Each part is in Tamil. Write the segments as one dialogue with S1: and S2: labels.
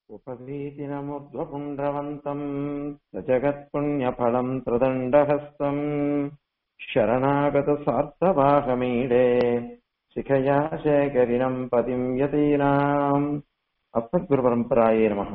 S1: उपवीतिनमुद्वपुण्ड्रवन्तम् जगत्पुण्यफलम् त्रिदण्डहस्तम् शरणागतसार्थवाहमीडे शिखया शेखरिणम् பதிம் யதீனாம் அஸ்மத்குரு பரம்பராயே நமக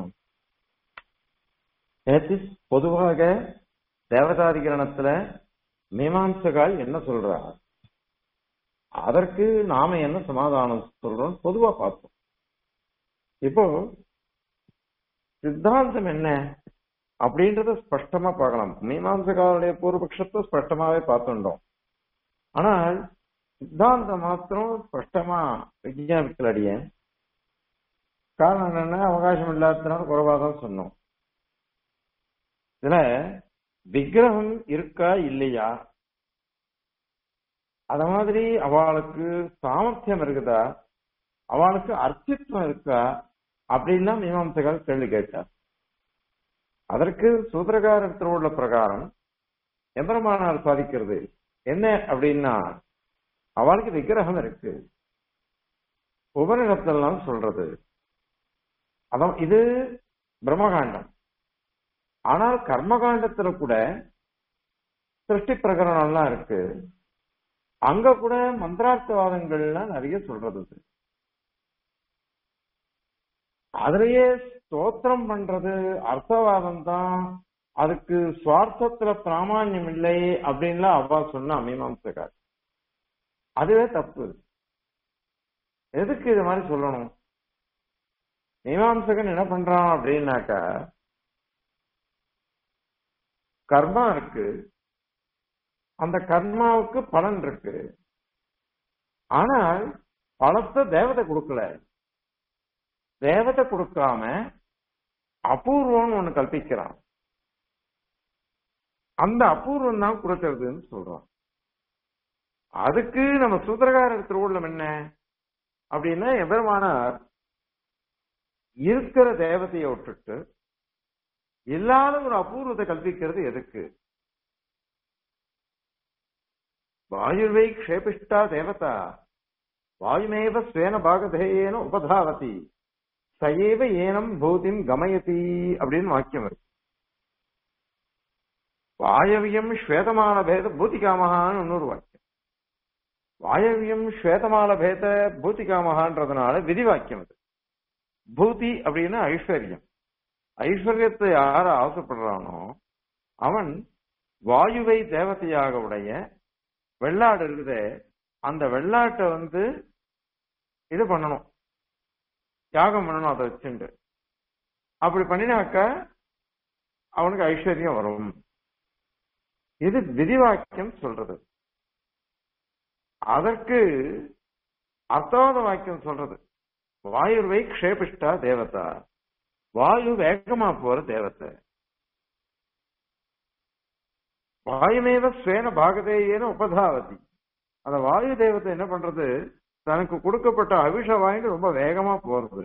S1: நேற்று பொதுவாக தேவதாதிகரணத்துல மீமாம்சகால் என்ன சொல்றார் அதற்கு நாம என்ன சமாதானம் சொல்றோம் பொதுவா பார்த்தோம் இப்போ சித்தாந்தம் என்ன அப்படின்றத ஸ்பஷ்டமா பார்க்கலாம் மீமாம்சகாருடைய பூர்வபக்ஷத்தை ஸ்பஷ்டமாவே பார்த்துட்டோம் ஆனால் சித்தாந்தம் மாத்திரம் ஸ்பஷ்டமா விஜயாபிக்கல் அடியேன் காரணம் என்னன்னா அவகாசம் இல்லாததுனால குறைவா தான் சொன்னோம் இதுல விக்கிரகம் இருக்கா இல்லையா அத மாதிரி அவளுக்கு சாமர்த்தியம் இருக்குதா அவளுக்கு அர்த்தித்வம் இருக்கா அப்படின்லாம் மீமாம்சகால் கேள்வி கேட்டார் அதற்கு சூத்திரகாரத்தில் உள்ள பிரகாரம் எம்பெருமானார் சாதிக்கிறது என்ன அப்படின்னா அவளுக்கு விக்கிரகம் இருக்கு உபநிடத்தெல்லாம் சொல்றது அதான் இது பிரம்மகாண்டம் ஆனால் கர்மகாண்டத்துல கூட சிருஷ்டி பிரகரணம்லாம் இருக்கு அங்க கூட மந்திரார்த்தவாதங்கள்லாம் நிறைய சொல்றது அதுலயே ஸ்தோத்திரம் பண்றது அர்த்தவாதம் தான் அதுக்கு சுவார்த்தத்துல பிராமான்யம் இல்லை அப்படின்லாம் அவ்வா சொன்ன மீமாம்சகார் அதுவே தப்பு எதுக்கு இது மாதிரி சொல்லணும் மீமாம்சகன் என்ன பண்றான் அப்படின்னாக்கா கர்மா இருக்கு அந்த கர்மாவுக்கு பலன் இருக்கு ஆனால் பலத்தை தேவதை கொடுக்கல தேவதை கொடுக்காம அபூர்வம்னு ஒண்ணு கல்பிக்கிறான் அந்த அபூர்வம் தான் கொடுக்கறதுன்னு சொல்றான் அதுக்கு நம்ம சூத்திரகார திருவுள்ளம் என்ன அப்படின்னா எபெருமானார் இருக்கிற தேவதையை விட்டுட்டு இல்லாத ஒரு அபூர்வத்தை கல்பிக்கிறது எதுக்கு வாயுவை க்ஷேபிஷ்டா தேவதா வாயுமேவ ஸ்வேன பாகதேயேன உபதாவதி சயேவ ஏனம் பூதிம் கமயதி அப்படின்னு வாக்கியம் இருக்கு வாயவியம் ஸ்வேதமான பேத பூதிகாமகான்னு இன்னொரு வாக்கியம் வாயவியம் ஸ்வேதமால பேத பூதிகாமகான்றதுனால விதி வாக்கியம் அது பூதி அப்படின்னா ஐஸ்வர்யம் ஐஸ்வர்யத்தை யார ஆசைப்படுறானோ அவன் வாயுவை தேவதையாக உடைய வெள்ளாடு இருக்குதே அந்த வெள்ளாட்டை வந்து இது பண்ணணும் தியாகம் பண்ணணும் அதை வச்சுட்டு அப்படி பண்ணினாக்க அவனுக்கு ஐஸ்வர்யம் வரும் இது விதிவாக்கியம் சொல்றது அதற்கு அர்த்தவாத வாக்கியம் சொல்றது வாயுவை க்ஷேபிஷ்டா தேவதா வாயு வேகமா போற தேவத்தை வாயுமேவ ஸ்வேன பாகதேயேன உபதாவதி அந்த வாயு தேவத்தை என்ன பண்றது தனக்கு கொடுக்கப்பட்ட அபிஷ வாய்ந்து ரொம்ப வேகமா போறது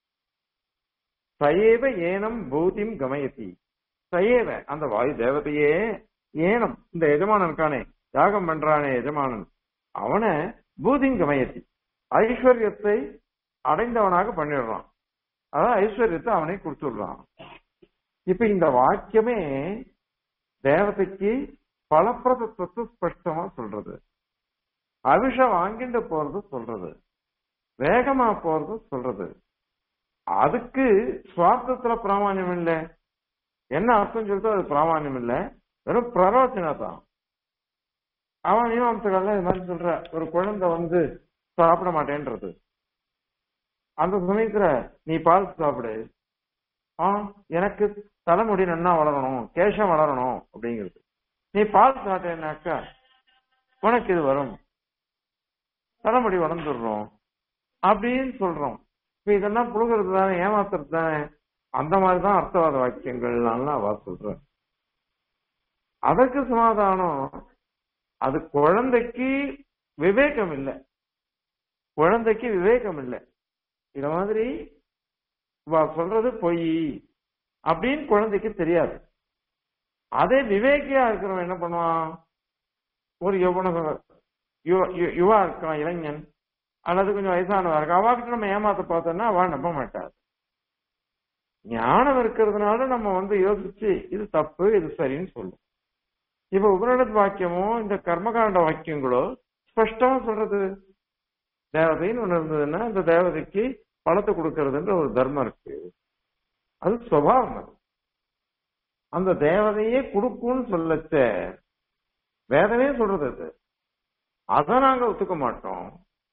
S1: சயேவ ஏனம் பூதிம் கமயத்தி சயேவ அந்த வாயு தேவதையே ஏனம் இந்த எஜமானன் இருக்கானே யாகம் பண்றானே எஜமானன் அவனை பூதிம் கமயத்தி ஐஸ்வர்யத்தை அடைந்தவனாக பண்ணிடுறான் அதான் ஐஸ்வர்யத்தை அவனை கொடுத்துடுறான் இப்ப இந்த வாக்கியமே தேவதைக்கு பலப்பிரதத்துவத்தை ஸ்பஷ்டமா சொல்றது அபிஷம் வாங்கிட்டு போறது சொல்றது வேகமா போறது சொல்றது அதுக்கு சுவார்த்தத்துல பிராமான்யம் இல்லை என்ன அர்த்தம் சொல்லிட்டு அது பிராமான்யம் இல்லை வெறும் பிரரோச்சனா தான் அவன் மீமாம்சகள்ல இது மாதிரி சொல்ற ஒரு குழந்தை வந்து சாப்பிட மாட்டேன்றது அந்த சமயத்துல நீ பால் சாப்பிடு ஆ எனக்கு தலைமுடி நன்னா வளரணும் கேஷம் வளரணும் அப்படிங்கிறது நீ பால் சாப்பிட்டேன்னாக்கா உனக்கு இது வரும் தலைமுடி வளர்ந்துடுறோம் அப்படின்னு சொல்றோம் இப்ப இதெல்லாம் புழுகிறது தானே ஏமாத்துறது தானே அந்த மாதிரிதான் அர்த்தவாத வாக்கியங்கள்லாம் அவ சொல்ற அதற்கு சமாதானம் அது குழந்தைக்கு விவேகம் இல்லை குழந்தைக்கு விவேகம் இல்லை இத மாதிரி சொல்றது பொய் அப்படின்னு குழந்தைக்கு தெரியாது அதே விவேக்கியா இருக்கிறவன் என்ன பண்ணுவான் ஒரு யௌவன யுவா இருக்கான் இளைஞன் அல்லது கொஞ்சம் வயசானவா இருக்கா அவாக்கிட்ட நம்ம ஏமாத்த பார்த்தோம்னா அவ நம்ப மாட்டார் ஞானம் இருக்கிறதுனால நம்ம வந்து யோசிச்சு இது தப்பு இது சரின்னு சொல்லும் இப்ப உபநிடத் வாக்கியமோ இந்த கர்மகாண்ட வாக்கியங்களோ ஸ்பஷ்டமா சொல்றது தேவதைன்னு ஒண்ணு இருந்ததுன்னா இந்த தேவதைக்கு பழத்தை கொடுக்கறதுன்ற ஒரு தர்மம் இருக்கு அது சுவாவம் அது அந்த தேவதையே கொடுக்கும்னு சொல்லச்ச வேதமே சொல்றது அது அதை நாங்க ஒத்துக்க மாட்டோம்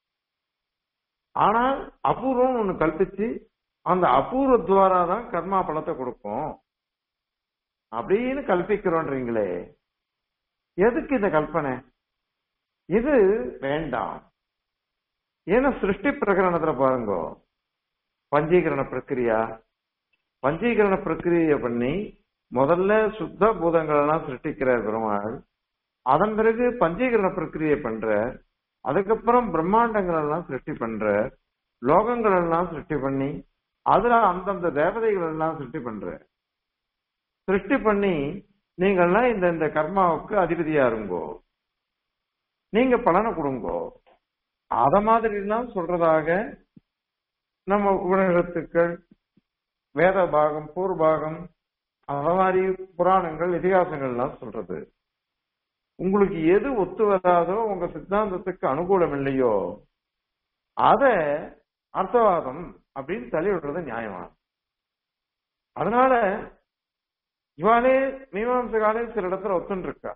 S1: ஆனால் அபூர்வம் ஒண்ணு கல்பிச்சு அந்த அபூர்வ துவாரா தான் கர்மா பலத்தை கொடுக்கும் அப்படின்னு கல்பிக்கிறோன்றீங்களே எதுக்கு இந்த கல்பனை இது வேண்டாம் ஏன்னா சிருஷ்டி பிரகரணத்துல பாருங்க பஞ்சீகரண பிரக்கிரியா பஞ்சீகரண பிரக்கிரிய பண்ணி முதல்ல சுத்த பூதங்கள் எல்லாம் சிருஷ்டிக்கிறார் பெருமாள் அதன் பிறகு பஞ்சீகரண பிரக்கிரியை பண்ற அதுக்கப்புறம் பிரம்மாண்டங்கள் எல்லாம் சிருஷ்டி பண்ற லோகங்கள் எல்லாம் சிருஷ்டி பண்ணி அதுல அந்தந்த தேவதைகள் எல்லாம் சிருஷ்டி பண்ற சிருஷ்டி பண்ணி நீங்கள்லாம் இந்த இந்த கர்மாவுக்கு அதிபதியா இருங்கோ நீங்க பலனை கொடுங்கோ அத மாதிரி எல்லாம் சொல்றதாக நம்ம உபநிடத்துக்கள் வேத பாகம் பூர்வபாகம் அத மாதிரி புராணங்கள் இதிகாசங்கள் எல்லாம் சொல்றது உங்களுக்கு எது ஒத்து வராதோ உங்க சித்தாந்தத்துக்கு அனுகூலம் இல்லையோ அத அர்த்தவாதம் அப்படின்னு தள்ளி விடுறது நியாயமா அதனால இவாளே மீமாம்சகாலே சில இடத்துல ஒத்துன்னு இருக்கா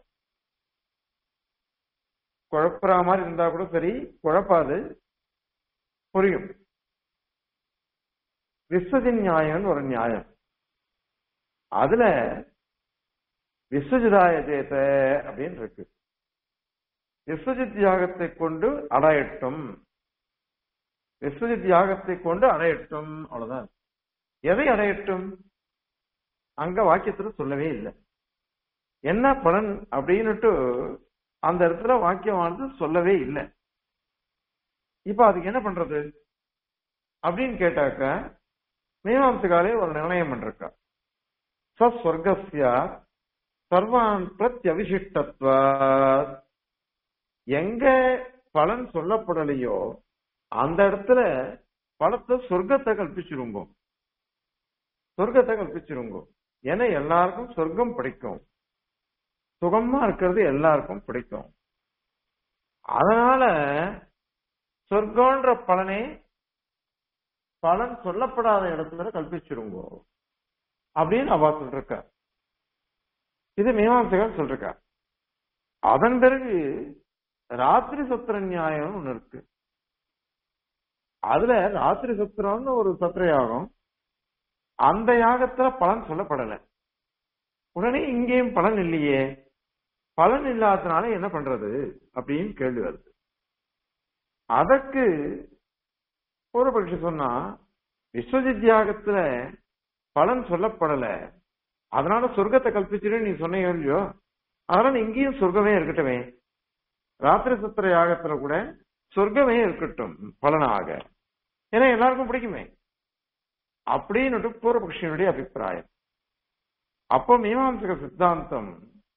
S1: குழப்புற மாதிரி இருந்தா கூட சரி குழப்பாது புரியும் விஸ்வஜி நியாயம்னு ஒரு நியாயம் அதுல விஸ்வஜிதாய ஜேத அப்படின்னு இருக்கு விஸ்வஜித் யாகத்தை கொண்டு அடையட்டும் விஸ்வஜித் யாகத்தை கொண்டு அடையட்டும் அவ்வளவுதான் எதை அடையட்டும் அங்க வாக்கியத்துல சொல்லவே இல்லை என்ன பலன் அப்படின்னுட்டு அந்த இடத்துல வாக்கியமானது சொல்லவே இல்லை இப்ப அதுக்கு என்ன பண்றது அப்படின்னு கேட்டாக்க மீமாம்சகாலே ஒரு நிர்ணயம் பண்றக்கா சஸ்வர்கஸ்ய சர்வான் பிரத்யவிசிஷ்டத்வ எங்க பலன் சொல்லப்படலையோ அந்த இடத்துல பலத்தை சொர்க்கத்தை கல்பிச்சிருங்கோ சொர்க்கத்தை கல்பிச்சிருங்கோ ஏன்னா எல்லாருக்கும் சொர்க்கம் பிடிக்கும் சுகமா இருக்கிறது எல்லாருக்கும் பிடிக்கும் அதனால சொர்க்கம்ன்ற பலனே பலன் சொல்லப்படாத இடத்துல கல்பிச்சிருங்கோ அப்படின்னு அவா சொல்றா இது மீமாம்சகர் சொல்றா அதன் பிறகு ராத்திரி சத்திர நியாயம் ஒண்ணு இருக்கு அதுல ராத்திரி சத்திரம்னு ஒரு சத்திர யாகம் அந்த யாகத்துல பலன் சொல்லப்படல உடனே இங்கேயும் பலன் இல்லையே பலன் இல்லாதனால என்ன பண்றது அப்படின்னு கேள்வி வருது அதற்கு ஒரு பட்சி சொன்னா விஸ்வஜித் யாகத்துல பலன் சொல்லப்படல அதனால சொர்க்கத்தை கல்பிச்சிரு நீ சொன்னீங்க இல்லையோ அதனால இங்கேயும் சொர்க்கமே இருக்கட்டுமே ராத்திரி சத்திர யாகத்துல கூட சொர்க்கமே இருக்கட்டும் பலனாக ஏன்னா எல்லாருக்கும் பிடிக்குமே அப்படின்னு பூர்வபக்ஷியனுடைய அபிப்பிராயம் அப்போ மீமாம்சக சித்தாந்தம்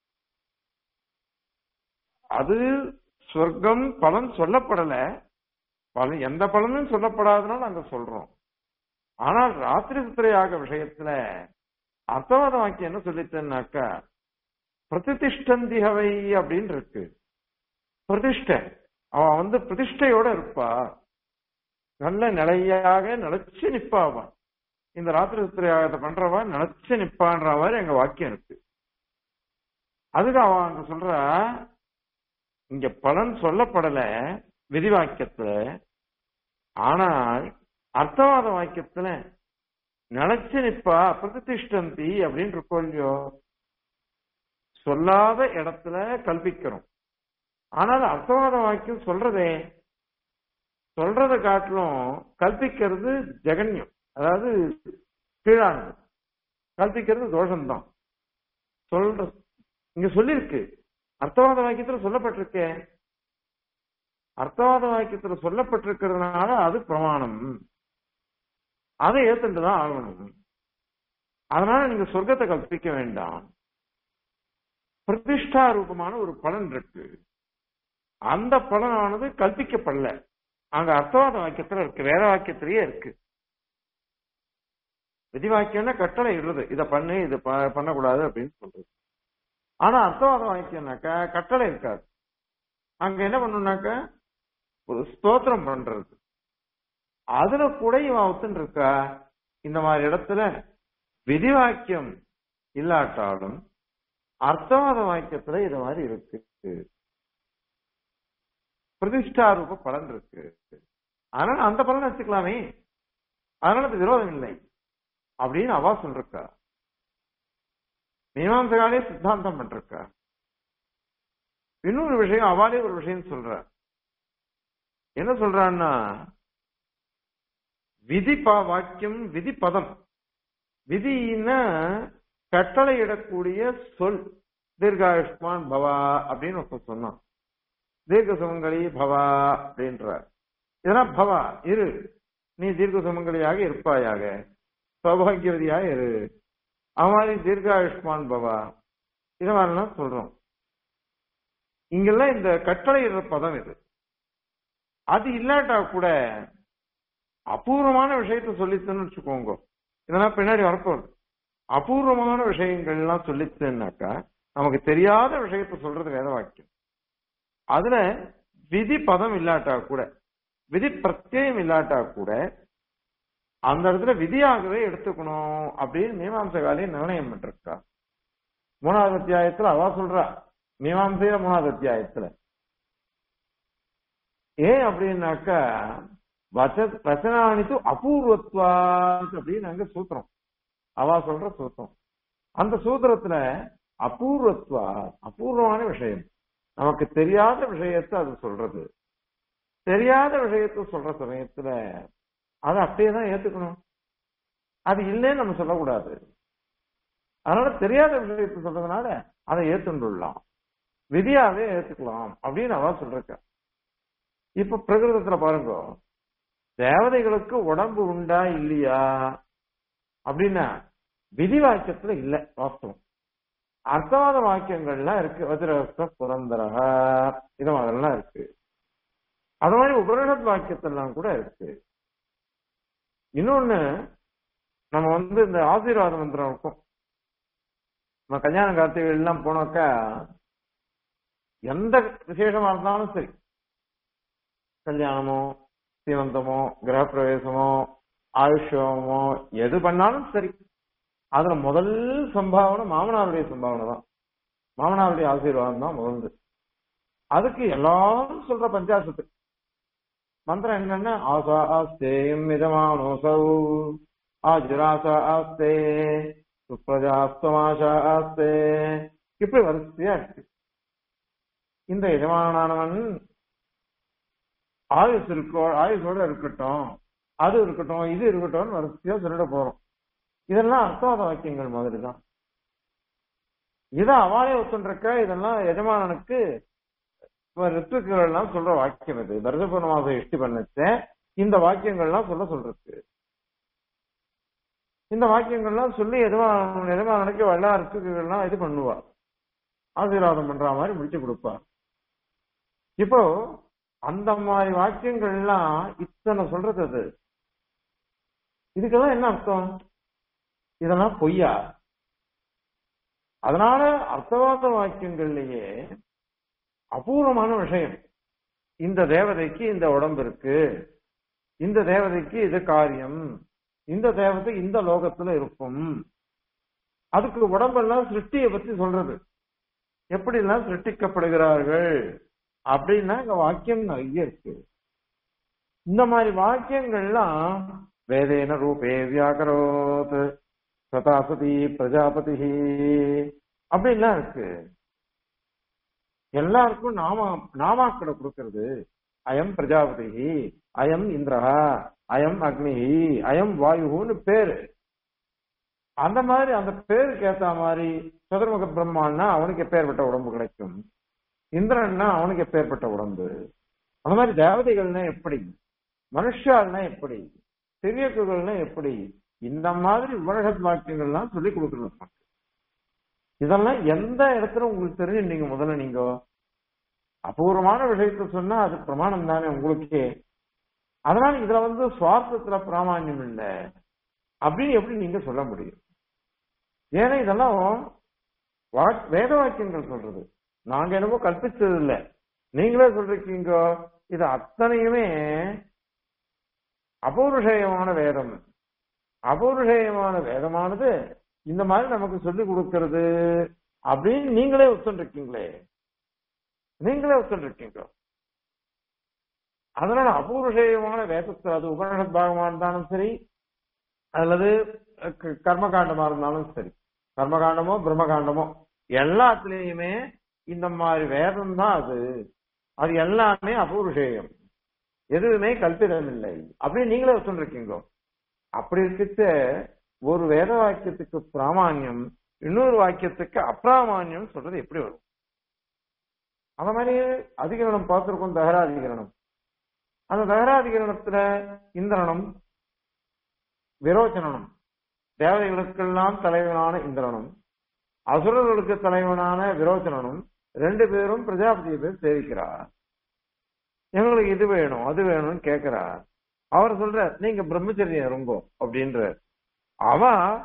S1: அது சொர்க்கம் பலன் சொல்லப்படல பலன் எந்த பலனும் சொல்லப்படாதனால அங்க சொல்றோம் ஆனால் ராத்திரி சித்திரையாக விஷயத்துல அர்த்தவாத வாக்கியம் என்ன சொல்லித்தன்னாக்கா பிரதிஷ்டந்திகவை அப்படின்னு இருக்கு பிரதிஷ்டை அவன் வந்து பிரதிஷ்டையோட இருப்பா நல்ல நிலையாக நிலைச்சு நிப்பா அவன் இந்த ராத்திரி சித்திரையாகத்தை பண்றவன் நினைச்சு நிப்பான்ற மாதிரி எங்க வாக்கியம் இருக்கு அதுக்கு அவன் அங்க சொல்ற இங்க பலன் சொல்லப்படல விதி வாக்கியத்துல ஆனால் அர்த்தவாத வாக்கியத்துல நினைச்சு நிப்பா பிரதிஷ்டந்தி அப்படின்னு இருக்கோம் இல்லையோ சொல்லாத இடத்துல கல்பிக்கிறோம் ஆனால் அர்த்தவாத வாக்கியம் சொல்றதே சொல்றதை காட்டிலும் கல்பிக்கிறது ஜெகன்யம் அதாவது கீழானது கல்பிக்கிறது தோஷம்தான் சொல்ற இங்க சொல்லிருக்கு அர்த்தவாத வாக்கியத்துல சொல்லப்பட்டிருக்கே அர்த்தவாத வாக்கியத்துல சொல்லப்பட்டிருக்கிறதுனால அது பிரமாணம் அதை ஏத்துட்டு தான் ஆகணும் அதனால நீங்க சொர்க்கத்தை கல்பிக்க வேண்டாம் பிரதிஷ்டா ரூபமான ஒரு பலன் இருக்கு அந்த பலனானது கல்பிக்கப்படல அங்க அர்த்தவாத வாக்கியத்துல இருக்கு வேற வாக்கியத்திலேயே இருக்கு விதிவாக்கியம்னா கட்டளை இடுறது இதை பண்ணு இது ப- பண்ணக்கூடாது அப்படின்னு சொல்றது ஆனா அர்த்தவாத வாக்கியம்னாக்கா கட்டளை இருக்காது அங்க என்ன பண்ணணும்னாக்கா ஒரு ஸ்தோத்திரம் பண்றது அதுல கூட இவன் ஒத்துன்னு இருக்கா இந்த மாதிரி இடத்துல விதிவாக்கியம் இல்லாட்டாலும் அர்த்தவாத வாக்கியத்துல இது மாதிரி இருக்கு பிரதிஷ்டாரூப பலன் இருக்கு அதனால அந்த பலன் வச்சுக்கலாமே அதனால அது விரோதம் இல்லை அப்படின்னு அவா சொல்றா மீமாம்சகாலே சித்தாந்தம் பண்றா இன்னொரு விஷயம் அவாலே ஒரு விஷயம் சொல்ற என்ன சொல்றான்னா விதி பா- வாக்கியம் விதி பதம் விதின்னா கட்டளையிடக்கூடிய சொல் தீர்காயுஷ்மான் பவா அப்படின்னு ஒருத்தர் சொன்னான் தீர்க்க சுமங்கலி பவா அப்படின்றார் இதெல்லாம் பவா இரு நீ தீர்க்க சுமங்கலியாக இருப்பாயாக சௌபாகியவதியாக இரு அவன் மாதிரி தீர்காயுஷ்மான் பவா இது மாதிரிலாம் சொல்றோம் இங்கெல்லாம் இந்த கட்டளையிடுற பதம் இது அது இல்லாட்டா கூட அபூர்வமான விஷயத்த சொல்லித்துன்னு வச்சுக்கோங்க இதெல்லாம் பின்னாடி வரப்போகுது அபூர்வமான விஷயங்கள்லாம் சொல்லித்துனாக்கா நமக்கு தெரியாத விஷயத்த சொல்றது வேத வாக்கியம் அதுல விதி பதம் இல்லாட்டா கூட விதி பிரத்யயம் இல்லாட்டா கூட அந்த இடத்துல விதியாகவே எடுத்துக்கணும் அப்படின்னு மீமாம்சகாலே நிர்ணயம் பண்ணிருக்கா மூணாவது அத்தியாயத்துல அவ சொல்றா மீமாம்சையில மூணாவது அத்தியாயத்துல ஏன் அப்படின்னாக்கா வச்ச வச்சனானித்து அபூர்வத்வா அப்படின்னு அங்க சூத்திரம் அவ சொல்ற சூத்திரம் அந்த சூத்திரத்துல அபூர்வத்வா அபூர்வமான விஷயம் நமக்கு தெரியாத விஷயத்தை அது சொல்றது தெரியாத விஷயத்தை சொல்ற சமயத்துல அதை அப்படியே தான் ஏத்துக்கணும் அது இல்லைன்னு நம்ம சொல்லக்கூடாது அதனால தெரியாத விஷயத்தை சொல்றதுனால அதை ஏத்துண்டுள்ளலாம் விதியாவே ஏத்துக்கலாம் அப்படின்னு அவ சொல்றக்க இப்ப பிரகிருதத்துல பாருங்க தேவதைகளுக்கு உடம்பு உண்டா இல்லையா அப்படின்னா விதி வாக்கியத்துல இல்ல வாஸ்தவம் அர்த்தவாத வாக்கியங்கள்லாம் இருக்கு வஜ்ரஹஸ்த புரந்தரக இது மாதிரிலாம் இருக்கு அது மாதிரி உபனிஷத் வாக்கியத்தெல்லாம் கூட இருக்கு இன்னொன்னு நம்ம வந்து இந்த ஆசீர்வாத மந்திரம் இருக்கும் நம்ம கல்யாண கார்த்திகை எல்லாம் போனாக்கா எந்த விசேஷமா இருந்தாலும் சரி கல்யாணமோ சீமந்தமோ கிரகப்பிரவேசமோ ஆயுஷமோ எது பண்ணாலும் சரி அதுல முதல் சம்பாவனை மாமனாருடைய சம்பாவனை தான் மாமனாருடைய ஆசீர்வாதம் தான் முதல்து அதுக்கு எல்லாரும் சொல்ற பஞ்சாசத்து மந்திரம் என்னன்னா ஆசா ஆஸ்தேயம் மிதமானோசௌ ஆஜிராசா ஆஸ்தே சுப்ரஜாஸ்தமாஷா ஆஸ்தே இப்படி வரிசையா இருக்கு இந்த எஜமானானவன் ஆயுஸ் இருக்கோ ஆயுசோட இருக்கட்டும் அது இருக்கட்டும் இது இருக்கட்டும் வரிசையா சொல்லிட போறோம் இதெல்லாம் அர்த்தவாத வாக்கியங்கள் மாதிரி தான் இதை அவாளே ஒத்துருக்க இதெல்லாம் எஜமானனுக்கு ரித்துக்கள் எல்லாம் சொல்ற வாக்கியம் இது தர்சபூர்ண மாசம் இஷ்டி பண்ணச்ச இந்த வாக்கியங்கள்லாம் சொல்ல சொல்றது இந்த வாக்கியங்கள்லாம் சொல்லி எஜமான எஜமானனுக்கு எல்லா ரித்துக்கள்லாம் இது பண்ணுவா ஆசீர்வாதம் பண்ற மாதிரி முடிச்சு கொடுப்பா இப்போ அந்த மாதிரி வாக்கியங்கள்லாம் இத்தனை சொல்றது அது இதுக்கெல்லாம் என்ன அர்த்தம் இதெல்லாம் பொய்யா அதனால அர்த்தவாத வாக்கியங்கள்லயே அபூர்வமான விஷயம் இந்த தேவதைக்கு இந்த உடம்பு இருக்கு இந்த தேவதைக்கு இது காரியம் இந்த தேவதை இந்த லோகத்துல இருக்கும் அதுக்கு உடம்பெல்லாம் சிருஷ்டியை பத்தி சொல்றது எப்படி எல்லாம் சிருஷ்டிக்கப்படுகிறார்கள் அப்படின்னா இங்க வாக்கியம் நிறைய இருக்கு இந்த மாதிரி வாக்கியங்கள்லாம் வேதேன ரூபே வியாகரோத் சதாசதி பிரஜாபதி அப்படின்லாம் இருக்கு எல்லாருக்கும் நாம நாமாக்களை கொடுக்கிறது அயம் பிரஜாபதி அயம் இந்திரஹா அயம் அக்னி அயம் வாயுன்னு பேரு அந்த மாதிரி அந்த பேருக்கு ஏத்த மாதிரி சதுர்முக பிரம்மான்னா அவனுக்கு எப்பேற்பட்ட உடம்பு கிடைக்கும் இந்திரன்னா அவனுக்கு எப்பேற்பட்ட உடம்பு அந்த மாதிரி தேவதைகள்னா எப்படி மனுஷால்னா எப்படி திரியக்குகள்னா எப்படி இந்த மாதிரி உபனிஷத் வாக்கியங்கள்லாம் சொல்லி கொடுக்கணும் நமக்கு. இதெல்லாம் எந்த இடத்துல உங்களுக்கு தெரிஞ்சு நீங்க முதல்ல நீங்க அபூர்வமான விஷயத்த சொன்னா அது பிரமாணம் தானே உங்களுக்கு அதனால இதுல வந்து சுவார்த்தத்துல பிராமான்யம் இல்ல அப்படின்னு எப்படி நீங்க சொல்ல முடியும் ஏன்னா இதெல்லாம் வா- வேத வாக்கியங்கள் சொல்றது நாங்க என்னமோ கற்பிச்சது இல்ல நீங்களே சொல்றீங்க இது அத்தனையுமே அபௌருஷயமான வேதம் அபௌருஷயமான வேதமானது இந்த மாதிரி நமக்கு சொல்லி கொடுக்கிறது அப்படின்னு நீங்களே ஒத்துருக்கீங்களே நீங்களே ஒத்துருக்கீங்க அதனால அபூர்வமான வேதத்தில் அது உபனிஷத் பாகமா இருந்தாலும் சரி அல்லது க- கர்மகாண்டமா இருந்தாலும் சரி கர்மகாண்டமோ பிரம்மகாண்டமோ எல்லாத்துலயுமே இந்த மாதிரி வேதம் தான் அது அது எல்லாமே அபூர்வம் எதுவுமே கல்பிதம் இல்லை அப்படின்னு நீங்களே ஒத்துருக்கீங்க அப்படி இருக்கிட்ட ஒரு வேத வாக்கியத்துக்கு பிராமான்யம் இன்னொரு வாக்கியத்துக்கு அப்பிராமான்யம் சொல்றது எப்படி வரும் அந்த மாதிரி அதிகரணம் பார்த்திருக்கோம் தகராதிகரணம் அந்த தகராதிகரணத்துல இந்திரனும் விரோச்சனனும் தேவதைகளுக்கெல்லாம் தலைவனான இந்திரனும் அசுரர்களுக்கு தலைவனான விரோச்சனனும் ரெண்டு பேரும் பிரஜாபதியை பேர் சேவிக்கிறார் எங்களுக்கு இது வேணும் அது வேணும்னு கேட்கிறார் அவர் சொல்ற நீங்க பிரம்மச்சரியம் இருங்கோ அப்படின்ற அவ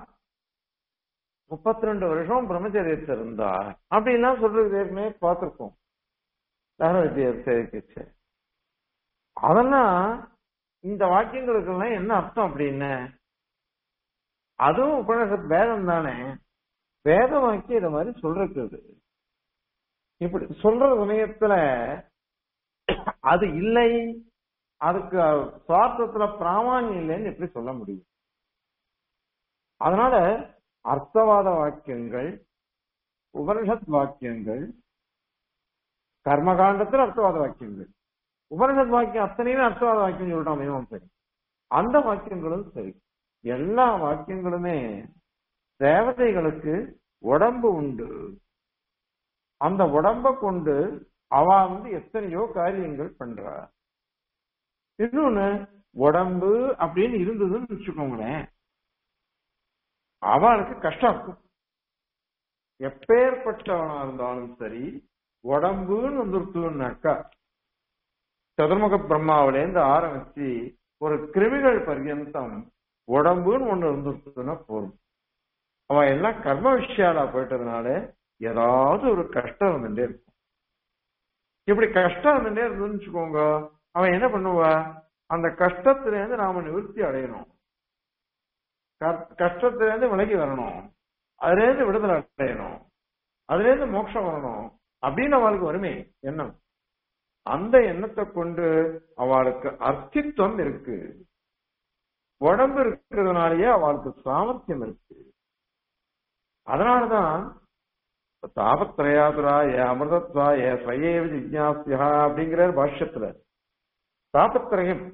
S1: முப்பத்தி ரெண்டு வருஷம் பிரம்மச்சரியத்தில் இருந்தா அப்படின்லாம் சொல்றது ஏற்கனவே பார்த்திருக்கோம் தகவல் சேவிக்கிச்சு அதெல்லாம் இந்த வாக்கியங்களுக்கெல்லாம் என்ன அர்த்தம் அப்படின்னு அதுவும் உபநிஷத் வேதம் தானே வேத வாக்கியம் இத மாதிரி சொல்றது இப்படி சொல்ற சமயத்துல அது இல்லை அதுக்கு சுவார்த்தத்துல பிராமான்யம் இல்லைன்னு எப்படி சொல்ல முடியும் அதனால அர்த்தவாத வாக்கியங்கள் உபனிஷத் வாக்கியங்கள் கர்மகாண்டத்தில் அர்த்தவாத வாக்கியங்கள் உபனிஷத் வாக்கியம் அத்தனையுமே அர்த்தவாத வாக்கியம் சொல்லிட்டோம் மினிமம் சரி அந்த வாக்கியங்களும் சரி எல்லா வாக்கியங்களுமே தேவதைகளுக்கு உடம்பு உண்டு அந்த உடம்ப கொண்டு அவ வந்து எத்தனையோ காரியங்கள் பண்றா இன்னொன்னு உடம்பு அப்படின்னு இருந்ததுன்னு வச்சுக்கோங்களேன் அவளுக்கு கஷ்டம் இருக்கும் எப்பேற்பட்டவனா இருந்தாலும் சரி உடம்புன்னு வந்துருக்குன்னாக்கா சதுர்முக பிரம்மாவிலேருந்து ஆரம்பிச்சு ஒரு கிருமிகள் பர்யந்தம் உடம்புன்னு ஒண்ணு இருந்துருக்குன்னா போதும் அவன் எல்லாம் கர்ம விஷயாலா போயிட்டதுனால ஏதாவது ஒரு கஷ்டம் இருந்துட்டே இருக்கும் இப்படி கஷ்டம் இருந்துட்டே இருந்துன்னு வச்சுக்கோங்க அவன் என்ன பண்ணுவா அந்த கஷ்டத்துல இருந்து நாம நிவர்த்தி அடையணும் க- கஷ்டத்துல இருந்து விலகி வரணும் அதுல இருந்து விடுதலை அடையணும் அதுல இருந்து மோட்சம் வரணும் அப்படின்னு அவளுக்கு வருமே எண்ணம் அந்த எண்ணத்தை கொண்டு அவளுக்கு அர்த்தித்துவம் இருக்கு உடம்பு இருக்கிறதுனாலயே அவளுக்கு சாமர்த்தியம் இருக்கு அதனாலதான் தாபத்திரயாதுராய அமிர்தத்வாய ஸ்வயேவ ஜிக்யாசியா அப்படிங்கிற பாஷ்யத்துல தாபத்திரயம்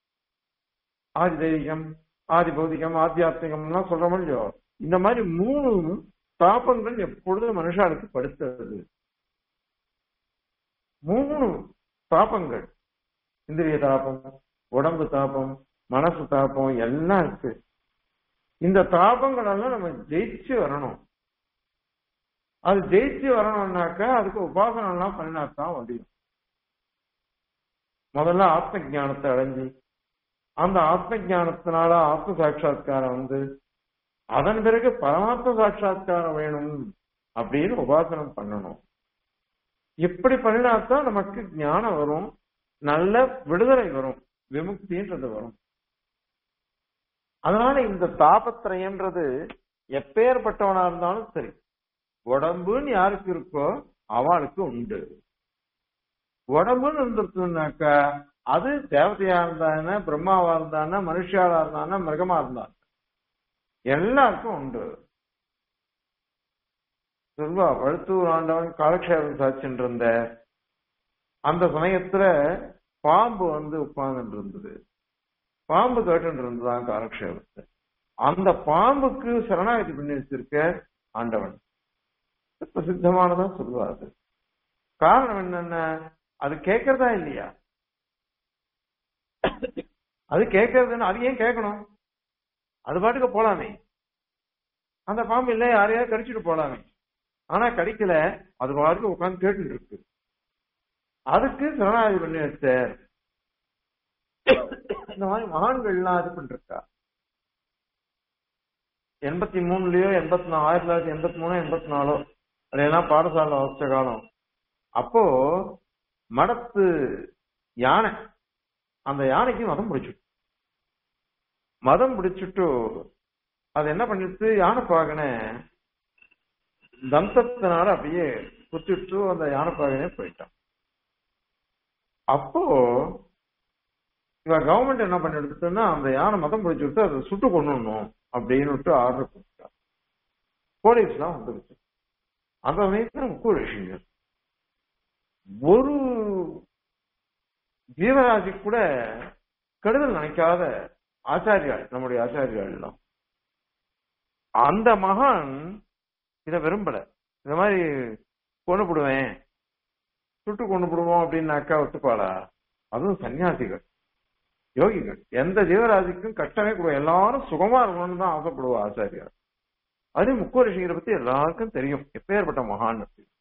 S1: ஆதி தெய்வீகம் ஆதி பௌதிகம் ஆத்தியாத்மிகம்லாம் சொல்றோம் இல்லையோ இந்த மாதிரி மூணு தாபங்கள் எப்பொழுதும் மனுஷாளுக்கு படுத்துறது மூணு தாபங்கள் இந்திரிய தாபம் உடம்பு தாபம் மனசு தாபம் எல்லாம் இருக்கு இந்த தாபங்கள் எல்லாம் நம்ம ஜெயிச்சு வரணும் அது ஜெயிச்சு வரணும்னாக்கா அதுக்கு உபாசனம் எல்லாம் பண்ணினாத்தான் முடியும் முதல்ல ஆத்ம ஞானத்தை அடைஞ்சு அந்த ஆத்ம ஞானத்தினால ஆத்ம சாட்சா்காரம் வந்து அதன் பிறகு பரமாத்ம சாட்சா்காரம் வேணும் அப்படின்னு உபாசனம் பண்ணணும் இப்படி பண்ணினாத்தான் நமக்கு ஞானம் வரும் நல்ல விடுதலை வரும் விமுக்தின்றது வரும் அதனால இந்த தாபத்திரயன்றது எப்பேற்பட்டவனா இருந்தாலும் சரி உடம்புன்னு யாருக்கு இருக்கோ அவளுக்கு உண்டு உடம்புன்னு இருந்துருக்குனாக்கா அது தேவதையா இருந்தானே பிரம்மாவா இருந்தானே மனுஷியாளா இருந்தானே மிருகமா இருந்தான் எல்லாருக்கும் உண்டு சொல்வா வழுத்தூர் ஆண்டவன் காலக்ஷேபம் சாட்சின்னு இருந்த அந்த சமயத்துல பாம்பு வந்து உட்கார்ந்துட்டு இருந்தது பாம்பு கேட்டு இருந்ததான் காலக்ஷேபத்தை அந்த பாம்புக்கு சரணாகதி பண்ணி வச்சிருக்க ஆண்டவன் பிரசித்தமானதா சொல்லுவாரு காரணம் என்னன்னா அது கேட்கறதா இல்லையா அது கேட்கறதுன்னு அது ஏன் கேட்கணும் அது பாட்டுக்கு போலாமே அந்த பாம்பு இல்ல யாரையாவது கடிச்சிட்டு போலாமே ஆனா கடிக்கல அது பாட்டுக்கு உட்கார்ந்து கேட்டுட்டு இருக்கு அதுக்கு சரணாகதி பண்ணி வச்சார் இந்த மாதிரி மகான்கள்லாம் இது பண்ணிருக்கா எண்பத்தி மூணுலயோ எண்பத்தி நாலு ஆயிரத்தி தொள்ளாயிரத்தி எண்பத்தி மூணு எண்பத்தி நாலோ அதெல்லாம் பாடசாலை வச்ச காலம் அப்போ மடத்து யானை அந்த யானைக்கு மதம் பிடிச்சிட்டு மதம் பிடிச்சிட்டு அது என்ன பண்ணிட்டு யானை பாகன தந்தத்தினால அப்படியே குத்திட்டு அந்த யானை பாகனே போயிட்டான் அப்போ இவ கவர்மெண்ட் என்ன பண்ணி எடுத்துன்னா அந்த யானை மதம் பிடிச்சு விட்டு அதை சுட்டு கொண்டுணும் அப்படின்னு விட்டு ஆர்டர் கொடுத்தா போலீஸ்லாம் வந்துருச்சு அந்த சமயத்துல முக்கிய விஷயங்கள் ஒரு ஜீவராசி கூட கெடுதல் நினைக்காத ஆச்சாரியாள் நம்முடைய ஆச்சாரியாள் எல்லாம் அந்த மகான் இத விரும்பல இந்த மாதிரி கொண்டு போடுவேன் சுட்டு கொண்டு போடுவோம் அப்படின்னாக்கா ஒத்துப்பாளா அதுவும் சன்னியாசிகள் யோகிகள் எந்த ஜீவராசிக்கும் கஷ்டமே கொடுவோம் எல்லாரும் சுகமா இருக்கணும்னு தான் ஆசைப்படுவா ஆச்சாரியார் அது முக்கிய ரிஷிகளை பத்தி எல்லாருக்கும் தெரியும் எப்பேற்பட்ட மகான்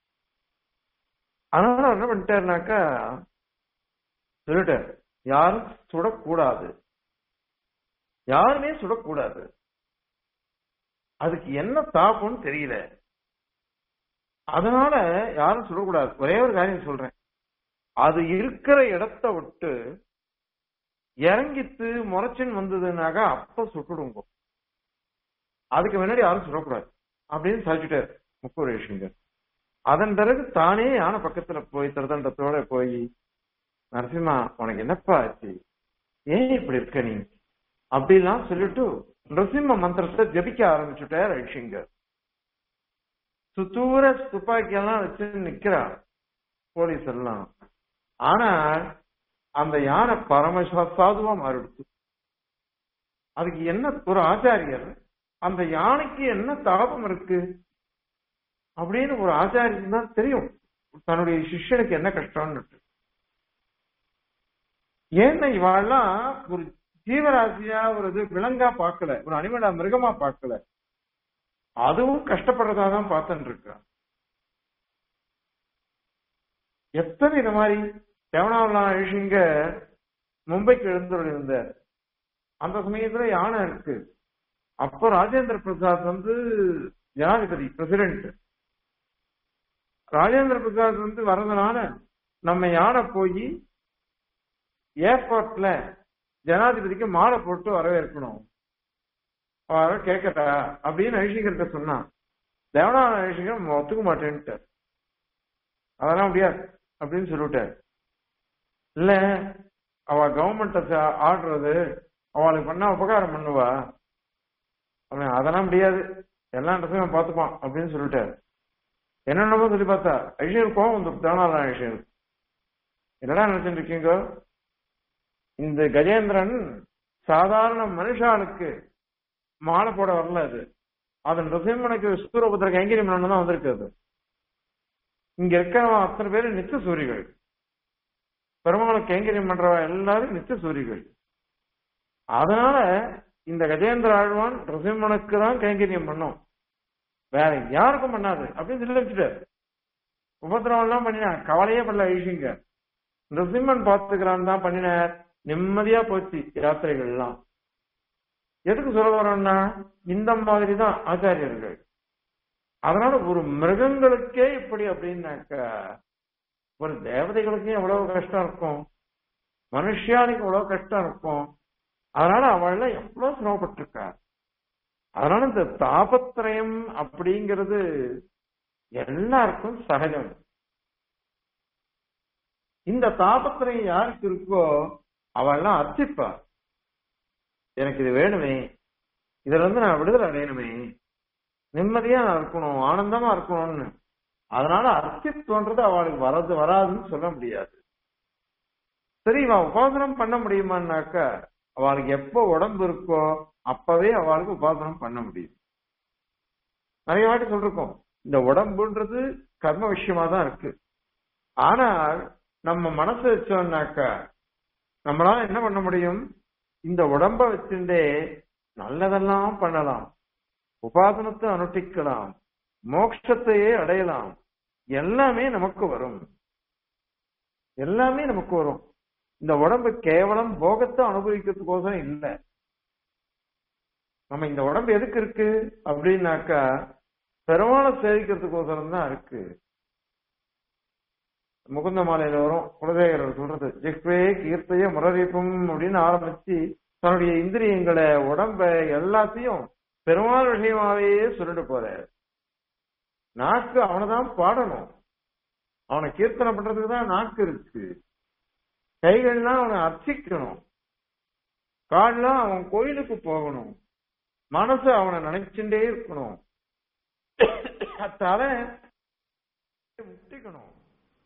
S1: அதனால என்ன பண்ணிட்டாருனாக்கா சொல்லிட்டார் யாரும் சுடக்கூடாது யாருமே சுடக்கூடாது அதுக்கு என்ன தாப்புன்னு தெரியல அதனால யாரும் சுடக்கூடாது ஒரே ஒரு காரியம் சொல்றேன் அது இருக்கிற இடத்த விட்டு இறங்கித்து முறைச்சின்னு வந்ததுனாக்கா அப்ப சுட்டுடுங்க அதுக்கு முன்னாடி யாரும் சுடக்கூடாது அப்படின்னு சாதிச்சுட்டாரு முக்குரேஷிங்கர் அதன் பிறகு தானே யானை பக்கத்துல போய் திருதண்டத்தோட போய் நரசிம்மா உனக்கு என்னப்பா ஆச்சு ஏன் இப்படி இருக்க நீ அப்படிலாம் சொல்லிட்டு நரசிம்ம மந்திரத்தை ஜபிக்க ஆரம்பிச்சுட்டார் ரிஷிங்கர் சுத்தூர துப்பாக்கி எல்லாம் வச்சு நிக்கிறா போலீஸ் எல்லாம் ஆனா அந்த யானை பரம சாதுவா மாறிடுச்சு அதுக்கு என்ன ஒரு ஆச்சாரியர் அந்த யானைக்கு என்ன தாபம் இருக்கு அப்படின்னு ஒரு ஆச்சாரியன் தான் தெரியும் தன்னுடைய சிஷ்யனுக்கு என்ன கஷ்டம்னு ஏன்னா இவாள்லாம் ஒரு ஜீவராசியா ஒரு இது விலங்கா பார்க்கல ஒரு அனிமலா மிருகமா பார்க்கல அதுவும் கஷ்டப்படுறதா தான் பார்த்துட்டு இருக்கா எத்தனை இந்த மாதிரி தேவனாவலாம் ரிஷிங்க மும்பைக்கு எழுந்தவர் இருந்தார் அந்த சமயத்துல யானை இருக்கு அப்போ ராஜேந்திர பிரசாத் வந்து ஜனாதிபதி பிரசிடென்ட் ராஜேந்திர பிரசாத் வந்து வர்றதுனால நம்ம யானை போய் ஏர்போர்ட்ல ஜனாதிபதிக்கு மாலை போட்டு வரவேற்கணும் அவர கேட்கட்டா அப்படின்னு ஐஷிகர்கிட்ட சொன்னான் தேவனான ஐஷிகர் ஒத்துக்க மாட்டேன்ட்டு அதெல்லாம் முடியாது அப்படின்னு சொல்லிவிட்டார் இல்ல அவ கவர்மெண்ட் ஆடுறது அவளுக்கு பண்ணா உபகாரம் பண்ணுவா அவன் அதெல்லாம் முடியாது எல்லா இடத்தையும் பார்த்துப்பான் அப்படின்னு சொல்லிட்டாரு என்னென்னமோ சொல்லி பார்த்தா ஐஷியர் கோவம் வந்து தேவனால ஐஷியர் என்னடா நினைச்சிட்டு இருக்கீங்க இந்த கஜேந்திரன் சாதாரண மனுஷாளுக்கு மாலை போட வரல அது அதன் ரிசிம்மனுக்கு சூரபுத்திர கைங்கரி மன்னன் தான் வந்திருக்கு அது இங்க இருக்கிறவன் அத்தனை பேரும் நித்திய சூரிகள் பெருமாளுக்கு கைங்கரியம் பண்றவ எல்லாரும் நித்திய சூரிகள் அதனால இந்த கஜேந்திர ஆழ்வான் ரிசிம்மனுக்கு தான் கைங்கரியம் பண்ணும் வேற யாருக்கும் பண்ணாது அப்படின்னு சொல்லி வச்சுட்டாரு உபத்திரவம் எல்லாம் பண்ணினா கவலையே பண்ணல ஐஷிங்க நிருசிம்மன் பார்த்துக்கிறான் தான் பண்ணினார் நிம்மதியா போச்சு யாத்திரைகள் எல்லாம் எதுக்கு சொல்ல வரோம்னா இந்த மாதிரி தான் ஆச்சாரியர்கள் அதனால ஒரு மிருகங்களுக்கே இப்படி அப்படின்னாக்க ஒரு தேவதைகளுக்கே எவ்வளவு கஷ்டம் இருக்கும் மனுஷியானுக்கு எவ்வளவு கஷ்டம் இருக்கும் அதனால அவள எவ்வளவு சிரமப்பட்டிருக்கா அதனால இந்த தாபத்திரயம் அப்படிங்கிறது எல்லாருக்கும் சகஜம் இந்த தாபத்திரயம் யாருக்கு இருக்கோ அவெல்லாம் அர்த்திப்பா எனக்கு இது வேணுமே இதுல இருந்து நான் விடுதலை அடையணுமே நிம்மதியா நான் இருக்கணும் ஆனந்தமா இருக்கணும்னு அதனால அர்த்தித்துவன்றது அவளுக்கு வரது வராதுன்னு சொல்ல முடியாது சரி இவன் உபாசனம் பண்ண முடியுமான்னாக்கா அவளுக்கு எப்போ உடம்பு இருக்கோ அப்பவே அவளுக்கு உபாசனம் பண்ண முடியும் நிறைய வாட்டி சொல்லிருக்கோம் இந்த உடம்புன்றது கர்ம விஷயமா தான் இருக்கு ஆனால் நம்ம மனசு வச்சோம்னாக்கா நம்மளால என்ன பண்ண முடியும் இந்த உடம்ப வச்சுட்டே நல்லதெல்லாம் பண்ணலாம் உபாசனத்தை அனுஷ்டிக்கலாம் மோட்சத்தையே அடையலாம் எல்லாமே நமக்கு வரும் எல்லாமே நமக்கு வரும் இந்த உடம்பு கேவலம் போகத்தை அனுபவிக்கிறதுக்கோசரம் இல்லை நம்ம இந்த உடம்பு எதுக்கு இருக்கு அப்படின்னாக்கா பெருமாளை சேவிக்கிறதுக்கோசரம் தான் இருக்கு முகுந்த மாலையில வரும் குலதேகரர் சொல்றது ஜிக்வே கீர்த்தைய முரரிப்பும் அப்படின்னு ஆரம்பிச்சு தன்னுடைய இந்திரியங்களை உடம்ப எல்லாத்தையும் பெருமாள் விஷயமாவே சொல்லிட்டு போறாரு நாக்கு அவனைதான் பாடணும் அவனை கீர்த்தனை பண்றதுக்கு தான் நாக்கு இருக்கு கைகள்லாம் அவனை அர்ச்சிக்கணும் கால்லாம் அவன் கோயிலுக்கு போகணும் மனசு அவனை நினைச்சுட்டே இருக்கணும் தலை முட்டிக்கணும்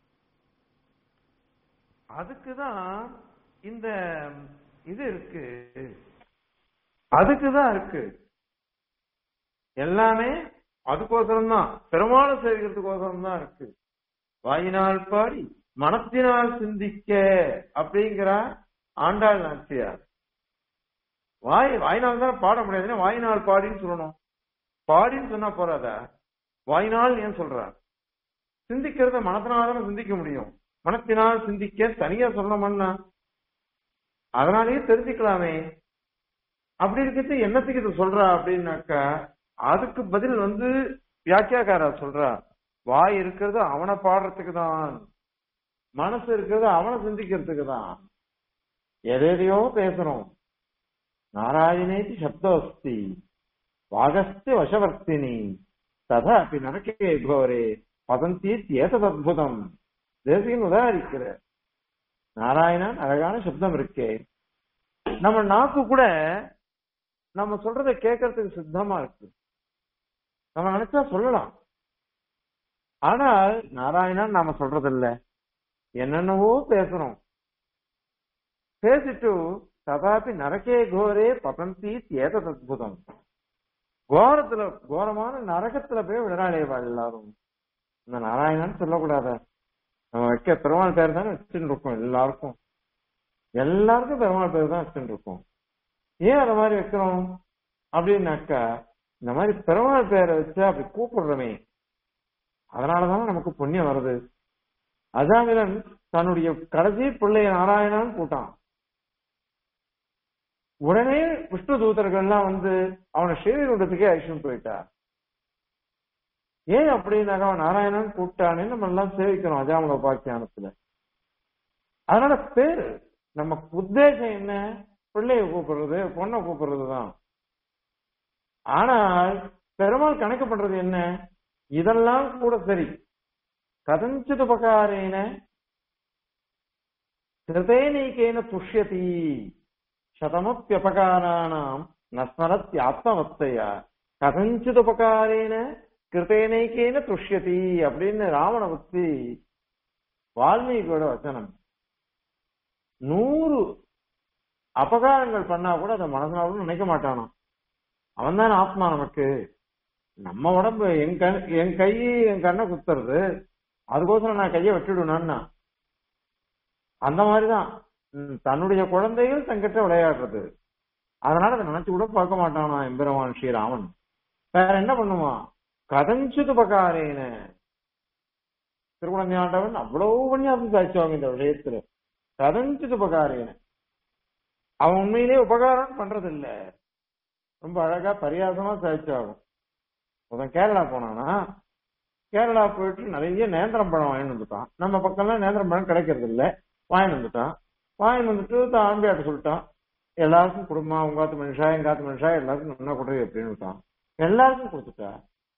S1: அதுக்குதான் இந்த இது இருக்கு அதுக்குதான் இருக்கு எல்லாமே அதுக்கோசரம் தான் பெருமாளை சேவிக்கிறதுக்கோசரம் தான் இருக்கு வாயினால் பாடி மனத்தினால் சிந்திக்க அப்படிங்கிற ஆண்டாள் நாச்சியார் வாய் வாயினால் தான் பாட முடியாதுன்னா வாயினால் பாடின்னு சொல்லணும் பாடின்னு சொன்னா போறாதா வாயினால் ஏன் சொல்றார் சிந்திக்கிறத மனத்தினால சிந்திக்க முடியும் மனத்தினால் சிந்திக்க தனியா சொல்லணும்னா அதனாலேயே தெரிஞ்சுக்கலாமே அப்படி இருக்கிறது என்னத்துக்கு இது சொல்றா அப்படின்னாக்கா அதுக்கு பதில் வந்து வியாக்கியாக்காரா சொல்றா வாய் இருக்கிறது அவனை பாடுறதுக்கு தான் மனசு இருக்கிறது அவனை சிந்திக்கிறதுக்கு தான் எதையோ பேசணும் நாராயணேதி சப்தோஸ்தி வாகஸ்தி வசவர்த்தினி ததா அப்படி நரக்கே கோரே பதந்தி ஏதது அற்புதம் தேசியம் உதாரிக்கிற நாராயணன் அழகான சப்தம் இருக்கே நம்ம நாக்கு கூட நம்ம சொல்றதை கேட்கறதுக்கு சித்தமா இருக்கு நம்ம நினைச்சா சொல்லலாம் ஆனால் நாராயணன் நாம சொல்றது இல்ல என்னென்னவோ பேசுறோம் பேசிட்டு ததாபி நரகே கோரே பதந்தி ஏதது அற்புதம் கோரத்துல கோரமான நரகத்துல போய் விடறாளேவா எல்லாரும் இந்த நாராயணன் சொல்லக்கூடாத நம்ம வைக்க பெருமாள் பேர் தானே வச்சுட்டு இருக்கோம் எல்லாருக்கும் எல்லாருக்கும் பெருமாள் பேர் தான் வச்சுட்டு இருக்கோம் ஏன் அத மாதிரி வைக்கிறோம் அப்படின்னாக்கா இந்த மாதிரி பெருமாள் பேரை வச்சு அப்படி கூப்பிடுறோமே அதனாலதான் நமக்கு புண்ணியம் வருது அஜாமிலன் தன்னுடைய கடைசி பிள்ளைய நாராயணன் கூட்டான் உடனே விஷ்ணு தூதர்கள்லாம் வந்து அவனை ஸ்ரீவைகுண்டத்துக்கே அழிச்சுட்டு போயிட்டா ஏன் அப்படின்னாக்க அவன் நாராயணன் கூப்பிட்டானே நம்ம எல்லாம் சேவிக்கணும் அஜாமல உபாக்கியானத்துல அதனால பேரு நம்ம உத்தேசம் என்ன பிள்ளைய கூப்பிடுறது பொண்ணை கூப்பிடுறது தான் ஆனால் பெருமாள் கணக்கு பண்றது என்ன இதெல்லாம் கூட சரி கதஞ்சித் உபகாரேன கிருதேனைக்கேன துஷ்யதி சதமப்பியபகாராணாம் நஸ்மரத்தி ஆத்மவத்தையா கதஞ்சித் உபகாரேன கிருத்தேனைக்கேன துஷ்யதி அப்படின்னு ராவண பக்தி வால்மீகியோட வச்சனம் நூறு அபகாரங்கள் பண்ணா கூட அதை மனசனாலும் நினைக்க மாட்டானா அவன் தான் ஆத்மா நமக்கு நம்ம உடம்பு என் கண் என் கை என் கண்ணை குத்துறது அதுக்கோசரம் நான் கையை விட்டுடுவேனா அந்த மாதிரிதான் ம், தன்னுடைய குழந்தைகள் தங்கிட்ட விளையாடுறது அதனால அதை நினைச்சு கூட பார்க்க மாட்டானா எம்பெருமான் ஸ்ரீராமன் வேற என்ன பண்ணுவான் கதஞ்சித் உபகாரேன திருக்குழந்தையாண்டவன் அவ்வளவு உபன்யாசம் சாய்ச்சவங்க இந்த விஷயத்துல கதஞ்சித் உபகாரேன அவன் உண்மையிலே உபகாரம் பண்றது இல்ல ரொம்ப அழகா பரியாசமா சாய்ச்சாகும் உதன் கேரளா போனானா கேரளா போயிட்டு நிறைய நேந்திரம் பழம் வாங்கிட்டு வந்துட்டான் நம்ம பக்கம்லாம் நேந்திரம் பழம் கிடைக்கிறது இல்ல வாங்கிட்டு வந்துட்டான் வாங்கிட்டு வந்துட்டு தான் ஆம்பியாட்ட சொல்லிட்டான் எல்லாருக்கும் குடும்பம் உங்க காத்து மனுஷா எங்க காத்து மனுஷா எல்லாருக்கும் நல்லா கொடுறது அப்படின்னு விட்டான் எல்லாருக்கும் கொடுத்துட்டா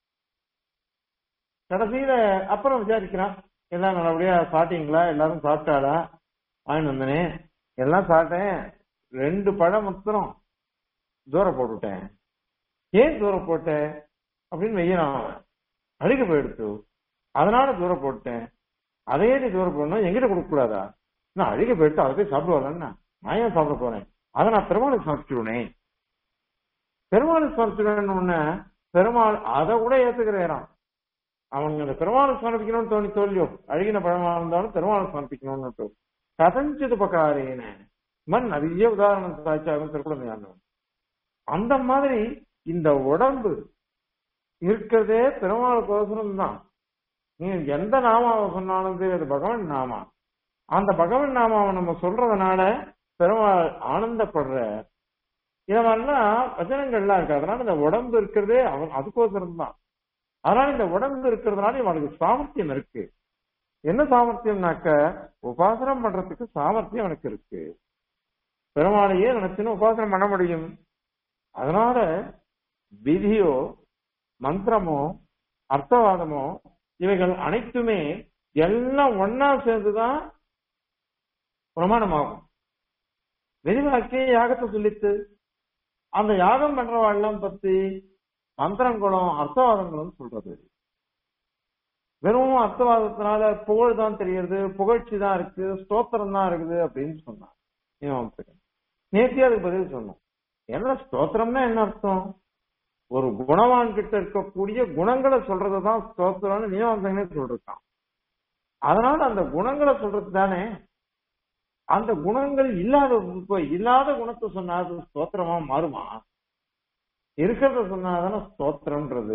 S1: கடைசியில அப்புறம் விசாரிக்கிறான் எல்லாம் நல்லபடியா சாப்பிட்டீங்களா எல்லாரும் சாப்பிட்டாளா வாங்கிட்டு வந்தனே எல்லாம் சாப்பிட்டேன் ரெண்டு பழம் மொத்தம் தூரம் போட்டுவிட்டேன் ஏன் தூரம் போட்டேன் அப்படின்னு வெய்யறான் அவன் அழுகி போயிடுச்சு அதனால தூரம் போட்டேன் அதையே நீ தூரம் போடணும் எங்கிட்ட கொடுக்க கூடாதா நான் அழுகி போயிட்டு அதை போய் சாப்பிடுவாங்க நான் ஏன் சாப்பிட போறேன் அதை நான் பெருமாளுக்கு சமைச்சிடுவேனே பெருமாளுக்கு சமைச்சிடுவேன்னு பெருமாள் அதை கூட ஏத்துக்கிறேன் அவங்க அந்த பெருமாளுக்கு சமர்ப்பிக்கணும்னு தோணி தோல்வியோ அழுகின பழமா இருந்தாலும் பெருமாளுக்கு சமர்ப்பிக்கணும்னு கதஞ்சிது பகாரேன மண் நிறைய உதாரணம் சாய்ச்சாகும் திருக்குழந்தையாண்டவன் அந்த மாதிரி இந்த உடம்பு இருக்கிறதே பெருமாளுக்கோசரம் தான் நீங்க எந்த நாமாவை சொன்னாலும் சரி அது பகவான் நாமா அந்த பகவான் நாமாவை நம்ம சொல்றதுனால பெருமாள் ஆனந்தப்படுற இந்த மாதிரிலாம் வச்சனங்கள்லாம் இருக்கு அதனால இந்த உடம்பு இருக்கிறதே அவன் அதுக்கோசரம் தான் அதனால இந்த உடம்பு இருக்கிறதுனால இவனுக்கு சாமர்த்தியம் இருக்கு என்ன சாமர்த்தியம்னாக்க உபாசனம் பண்றதுக்கு சாமர்த்தியம் எனக்கு இருக்கு பெருமாளையே நினைச்சுன்னு உபாசனம் பண்ண முடியும் அதனால விதியோ மந்திரமோ அர்த்தவாதமோ இவைகள் அனைத்துமே எல்லாம் ஒன்னா சேர்ந்துதான் பிரமாணமாகும் விரிவாக்கிய யாகத்தை சொல்லித்து அந்த யாகம் பண்றவாள்லாம் பத்தி மந்திரங்களும் அர்த்தவாதங்களும் சொல்றது வெறும் அர்த்தவாதத்தினால புகழ் தான் தெரியுது புகழ்ச்சி தான் இருக்கு ஸ்தோத்திரம் தான் இருக்குது அப்படின்னு சொன்னான் நேத்தியா அதுக்கு பதில் சொன்னோம் என்ன ஸ்தோத்திரம்னா என்ன அர்த்தம் ஒரு குணவான் கிட்ட இருக்கக்கூடிய குணங்களை சொல்றதுதான் ஸ்தோத்திரம்னு நியமசங்கனே சொல்றான் அதனால அந்த குணங்களை சொல்றது தானே அந்த குணங்கள் இல்லாத இப்ப இல்லாத குணத்தை சொன்னா அது ஸ்தோத்திரமா மாறுமா இருக்கிறத சொன்னாதானே ஸ்தோத்திரம்ன்றது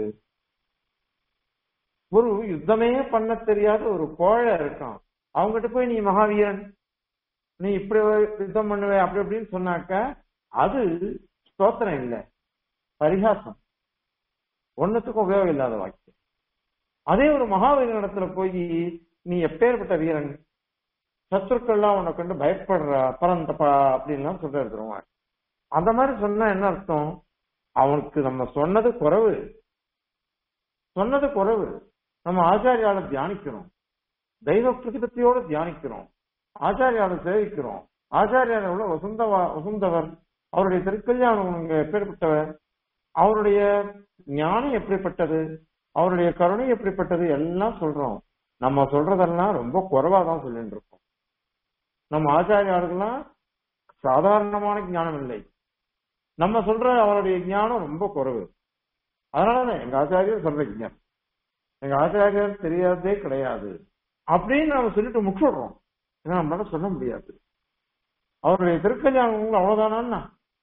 S1: ஒரு யுத்தமே பண்ண தெரியாத ஒரு கோழை இருக்கான் அவங்ககிட்ட போய் நீ மகாவீரன் நீ இப்படி யுத்தம் பண்ணுவே அப்படி அப்படின்னு சொன்னாக்க அது ஸ்தோத்திரம் இல்லை பரிகாசம் ஒன்னுத்துக்கும் உபயோகம் இல்லாத வாக்கியம் அதே ஒரு மகாவீரன் இடத்துல போய் நீ எப்பேற்பட்ட வீரன் சத்துருக்கள்லாம் உன்னை கண்டு பயப்படுறா பரந்தப்பா அப்படின்லாம் சொல்ல இருக்கிறோம் அந்த மாதிரி சொன்னா என்ன அர்த்தம் அவனுக்கு நம்ம சொன்னது குறைவு சொன்னது குறைவு நம்ம ஆச்சாரியால தியானிக்கிறோம் தெய்வ பிரதிபத்தியோட தியானிக்கிறோம் ஆச்சாரியால சேவிக்கிறோம் ஆச்சாரியால உள்ள வசுந்தவா வசுந்தவர் அவருடைய திருக்கல்யாணம் இங்க எப்பேற்பட்டவர் அவருடைய ஞானம் எப்படிப்பட்டது அவருடைய கருணை எப்படிப்பட்டது எல்லாம் சொல்றோம் நம்ம சொல்றதெல்லாம் ரொம்ப குறைவா தான் சொல்லிட்டு இருக்கோம் நம்ம ஆச்சாரியாளுக்கெல்லாம் சாதாரணமான ஞானம் இல்லை நம்ம சொல்ற அவருடைய ஞானம் ரொம்ப குறைவு அதனாலதான் எங்க ஆச்சாரியர் சொல்ற ஞானம் எங்க ஆச்சாரியர் தெரியாததே கிடையாது அப்படின்னு நம்ம சொல்லிட்டு முற்றுடுறோம் ஏன்னா நம்மளால சொல்ல முடியாது அவருடைய திருக்கல்யாணம் அவ்வளவுதானா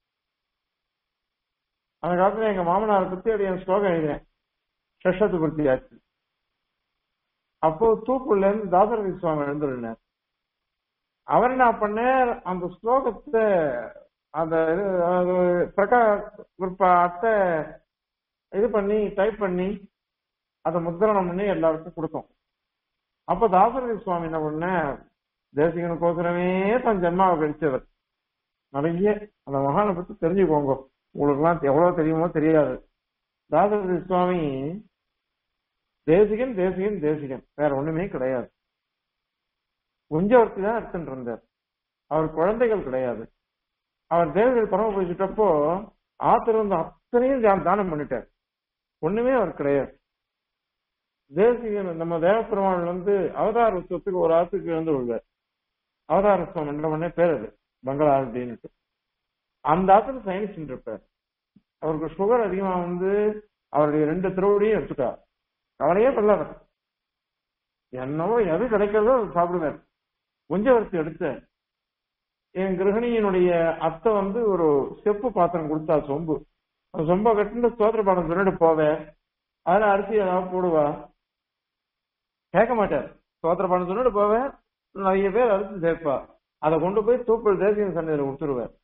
S1: அந்த காலத்துல எங்க மாமனாரை பத்தி அப்படி என் ஸ்லோகம் எழுதினேன் ஷஷத்து பூர்த்தி ஆச்சு அப்போ தூப்புல இருந்து தாசரதி சுவாமி எழுந்துருந்தார் அவர் என்ன பண்ண அந்த ஸ்லோகத்தை அந்த பிரகா அட்டை இது பண்ணி டைப் பண்ணி அதை முத்திரணம் பண்ணி எல்லாருக்கும் கொடுத்தோம் அப்ப தாசரதி சுவாமி என்ன பண்ண தேசிகனுக்கோசரமே தன் ஜென்மாவை கழிச்சவர் நிறைய அந்த மகானை பத்தி தெரிஞ்சுக்கோங்க உங்களுக்கு எல்லாம் எவ்வளவு தெரியுமோ தெரியாது தாசரதி சுவாமி தேசிகன் தேசிகன் தேசிகன் வேற ஒண்ணுமே கிடையாது குஞ்சவர்த்தி தான் எடுத்துட்டு இருந்தார் அவர் குழந்தைகள் கிடையாது அவர் தேவர்கள் பரம போயிட்டப்போ ஆத்திர வந்து அத்தனையும் தானம் பண்ணிட்டார் ஒண்ணுமே அவர் கிடையாது தேசிகன் நம்ம தேவப்பெருமாள் வந்து அவதார உற்சவத்துக்கு ஒரு ஆத்துக்கு இருந்து விழுவார் அவதார உற்சவம் என்ற உடனே பேர் அது பங்களா அப்படின்ட்டு அந்த ஆத்துல சயின்ஸ் இருப்பார் அவருக்கு சுகர் அதிகமா வந்து அவருடைய ரெண்டு திருவடியும் எடுத்துட்டார் கவலையே பண்ணார் என்னவோ எது கிடைக்கிறதோ சாப்பிடுவார் குஞ்சவர்த்தி எடுத்த என் கிரகணியினுடைய அத்தை வந்து ஒரு செப்பு பாத்திரம் கொடுத்தா சொம்பு அந்த சொம்ப கட்டிட்டு ஸ்தோத்திர பாடம் சொல்லிட்டு போவேன் அதுல அரிசி ஏதாவது போடுவா கேட்க மாட்டார் ஸ்தோத்திர பாடம் சொல்லிட்டு போவேன் நிறைய பேர் அரிசி சேர்ப்பா அதை கொண்டு போய் தூப்பல் தேசிய சந்தையில கொடுத்துருவார்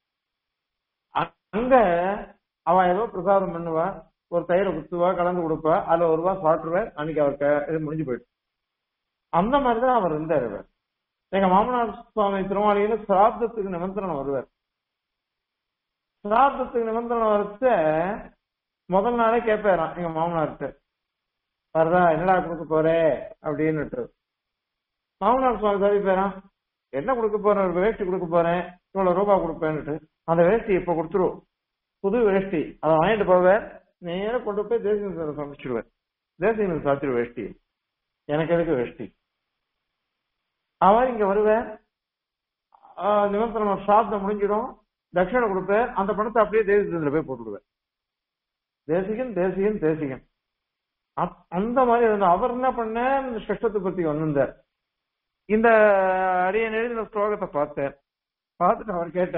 S1: அங்க அவன் ஏதோ பிரசாதம் பண்ணுவா ஒரு தயிரை குத்துவா கலந்து கொடுப்பா அதுல ஒரு ரூபா சாப்பிட்டுருவார் அன்னைக்கு அவருக்கு இது முடிஞ்சு போயிட்டு அந்த மாதிரிதான் அவர் இருந்தார் அவர் எங்க மாமனார் சுவாமி திருமாளியில சிராத்தத்துக்கு நிமந்திரணம் வருவார் சிராத்தத்துக்கு நிமந்திரணம் வரைச்ச முதல் நாளே கேட்பாராம் எங்க மாமனார்கிட்ட வர்றா என்னடா கொடுக்க போறே அப்படின்னுட்டு மாமனார் சுவாமி சாதிப்பாராம் என்ன கொடுக்க போறேன் ஒரு வேஷ்டி கொடுக்க போறேன் இவ்வளவு ரூபாய் கொடுப்பேன்னுட்டு அந்த வேஷ்டி இப்ப கொடுத்துருவோம் புது வேஷ்டி அதை வாங்கிட்டு போவேன் நேரம் கொண்டு போய் தேசிய சமைச்சிடுவேன் தேசிய சாத்திரு வேஷ்டி எனக்கு எதுக்கு வேஷ்டி அவன் இங்க வருவேன் நிமந்திரம் சாப்பிட முடிஞ்சிடும் தட்சிணை கொடுப்பேன் அந்த பணத்தை அப்படியே தேசியத்துல போய் போட்டுடுவேன் தேசிகன் தேசிகன் தேசிகன் அந்த மாதிரி இருந்த அவர் என்ன பண்ண கஷ்டத்தை பத்தி வந்திருந்தார் இந்த அடியன் எழுதின ஸ்லோகத்தை பார்த்தேன் பார்த்துட்டு அவர் கேட்ட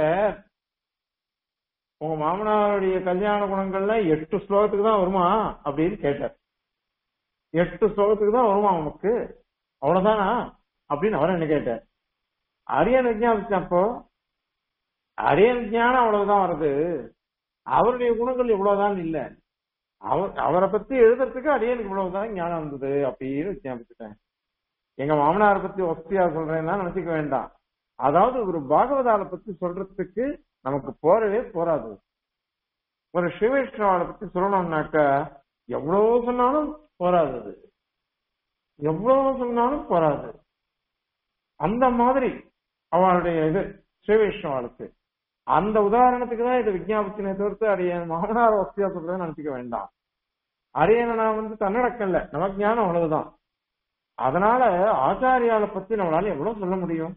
S1: உங்க மாமனாருடைய கல்யாண குணங்கள்லாம் எட்டு ஸ்லோகத்துக்கு தான் வருமா அப்படின்னு கேட்டார் எட்டு ஸ்லோகத்துக்கு தான் வருமா உனக்கு அவ்வளவுதானா அப்படின்னு அவர் என்ன கேட்டார் அரியன் விஜயாபிச்சப்போ அரியன் ஞானம் அவ்வளவுதான் வருது அவருடைய குணங்கள் இவ்வளவுதான் இல்ல அவர் அவரை பத்தி எழுதுறதுக்கு அடியனுக்கு இவ்வளவுதான் ஞானம் வந்தது அப்படின்னு ஞாபகத்துட்டேன் எங்க மாமனாரை பத்தி ஒஸ்தியா சொல்றேன்னா நினைச்சுக்க வேண்டாம் அதாவது ஒரு பாகவதால பத்தி சொல்றதுக்கு நமக்கு போறவே போராது ஒரு சிவவிஷ்ணவால பத்தி சொல்லணும்னாக்கா எவ்வளவு சொன்னாலும் போராது அது எவ்வளவு சொன்னாலும் போராது அந்த மாதிரி அவளுடைய இது ஸ்ரீவைஷ்ணவாளுக்கு அந்த உதாரணத்துக்கு தான் இது விஜயாபத்தினை தவிர்த்து அரியன் மகனார வசதியா சொல்றதை நினைச்சுக்க வேண்டாம் அரியனை நான் வந்து தன்னடக்கல்ல நமக்கு ஞானம் அவ்வளவுதான் அதனால ஆச்சாரியால பத்தி நம்மளால எவ்வளவு சொல்ல முடியும்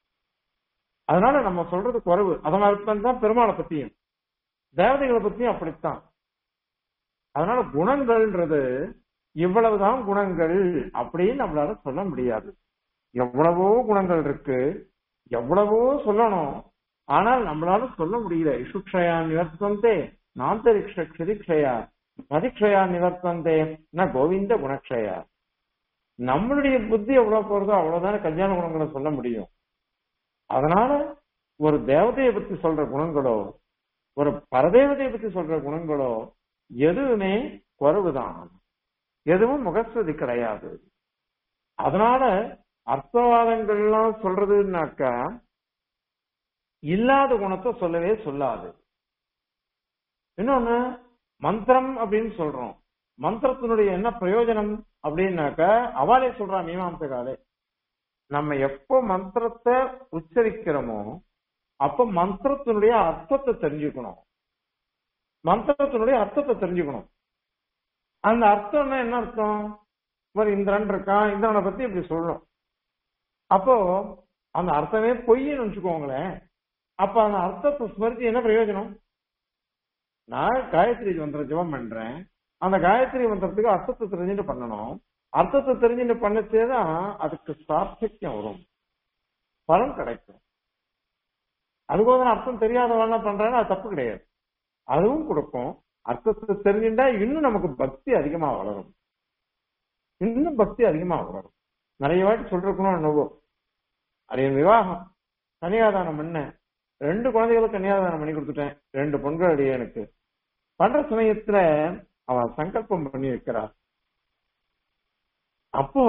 S1: அதனால நம்ம சொல்றது குறைவு அதனால தான் பெருமாளை பத்தியும் தேவதைகளை பத்தியும் அப்படித்தான் அதனால குணங்கள்ன்றது இவ்வளவுதான் குணங்கள் அப்படின்னு நம்மளால சொல்ல முடியாது எவ்வளவோ குணங்கள் இருக்கு எவ்வளவோ சொல்லணும் ஆனால் நம்மளால சொல்ல முடியல இசுக்ஷயா நிவர்த்தந்தே நாந்தரிக்ஷ க்ஷதிக்ஷயா மதிக்ஷயா நிவர்த்தந்தே ந கோவிந்த குணக்ஷயா நம்மளுடைய புத்தி எவ்வளவு போறதோ அவ்வளவுதானே கல்யாண குணங்களை சொல்ல முடியும் அதனால ஒரு தேவதையை பத்தி சொல்ற குணங்களோ ஒரு பரதேவதையை பத்தி சொல்ற குணங்களோ எதுவுமே குறைவுதான் எதுவும் முகஸ்துதி கிடையாது அதனால அர்த்தவாதங்கள்லாம் சொல்றதுன்னாக்கா இல்லாத குணத்தை சொல்லவே சொல்லாது இன்னொன்னு மந்திரம் அப்படின்னு சொல்றோம் மந்திரத்தினுடைய என்ன பிரயோஜனம் அப்படின்னாக்க அவளே சொல்றா மீமாம்சகாலே நம்ம எப்போ மந்திரத்தை உச்சரிக்கிறோமோ அப்ப மந்திரத்தினுடைய அர்த்தத்தை தெரிஞ்சுக்கணும் மந்திரத்தினுடைய அர்த்தத்தை தெரிஞ்சுக்கணும் அந்த அர்த்தம்னா என்ன அர்த்தம் ஒரு இந்திரன் இருக்கான் இந்திரனை பத்தி இப்படி சொல்லணும் அப்போ அந்த அர்த்தமே பொய்ன்னு வச்சுக்கோங்களேன் அப்ப அந்த அர்த்தத்தை ஸ்மரிச்சு என்ன பிரயோஜனம் நான் காயத்ரி மந்திரம் ஜெபம் பண்றேன் அந்த காயத்ரி மந்திரத்துக்கு அர்த்தத்தை தெரிஞ்சுட்டு பண்ணணும் அர்த்தத்தை தெரிஞ்சுட்டு பண்ணச்சேதான் அதுக்கு சார்த்தக்கியம் வரும் பலன் கிடைக்கும் அதுக்கோசரம் அர்த்தம் தெரியாதவங்க பண்றாங்க அது தப்பு கிடையாது அதுவும் கொடுக்கும் அர்த்தத்தை தெரிஞ்சுட்டா இன்னும் நமக்கு பக்தி அதிகமா வளரும் இன்னும் பக்தி அதிகமா வளரும் நிறைய வாட்டி சொல்றதுக்குன்னு என்னவோ அது என் விவாகம் கன்னியாதானம் பண்ண ரெண்டு குழந்தைகளுக்கு கன்னியாதானம் பண்ணி கொடுத்துட்டேன் ரெண்டு பொண்கள் அடியே எனக்கு பண்ற சமயத்துல அவன் சங்கல்பம் பண்ணி வைக்கிறார் அப்போ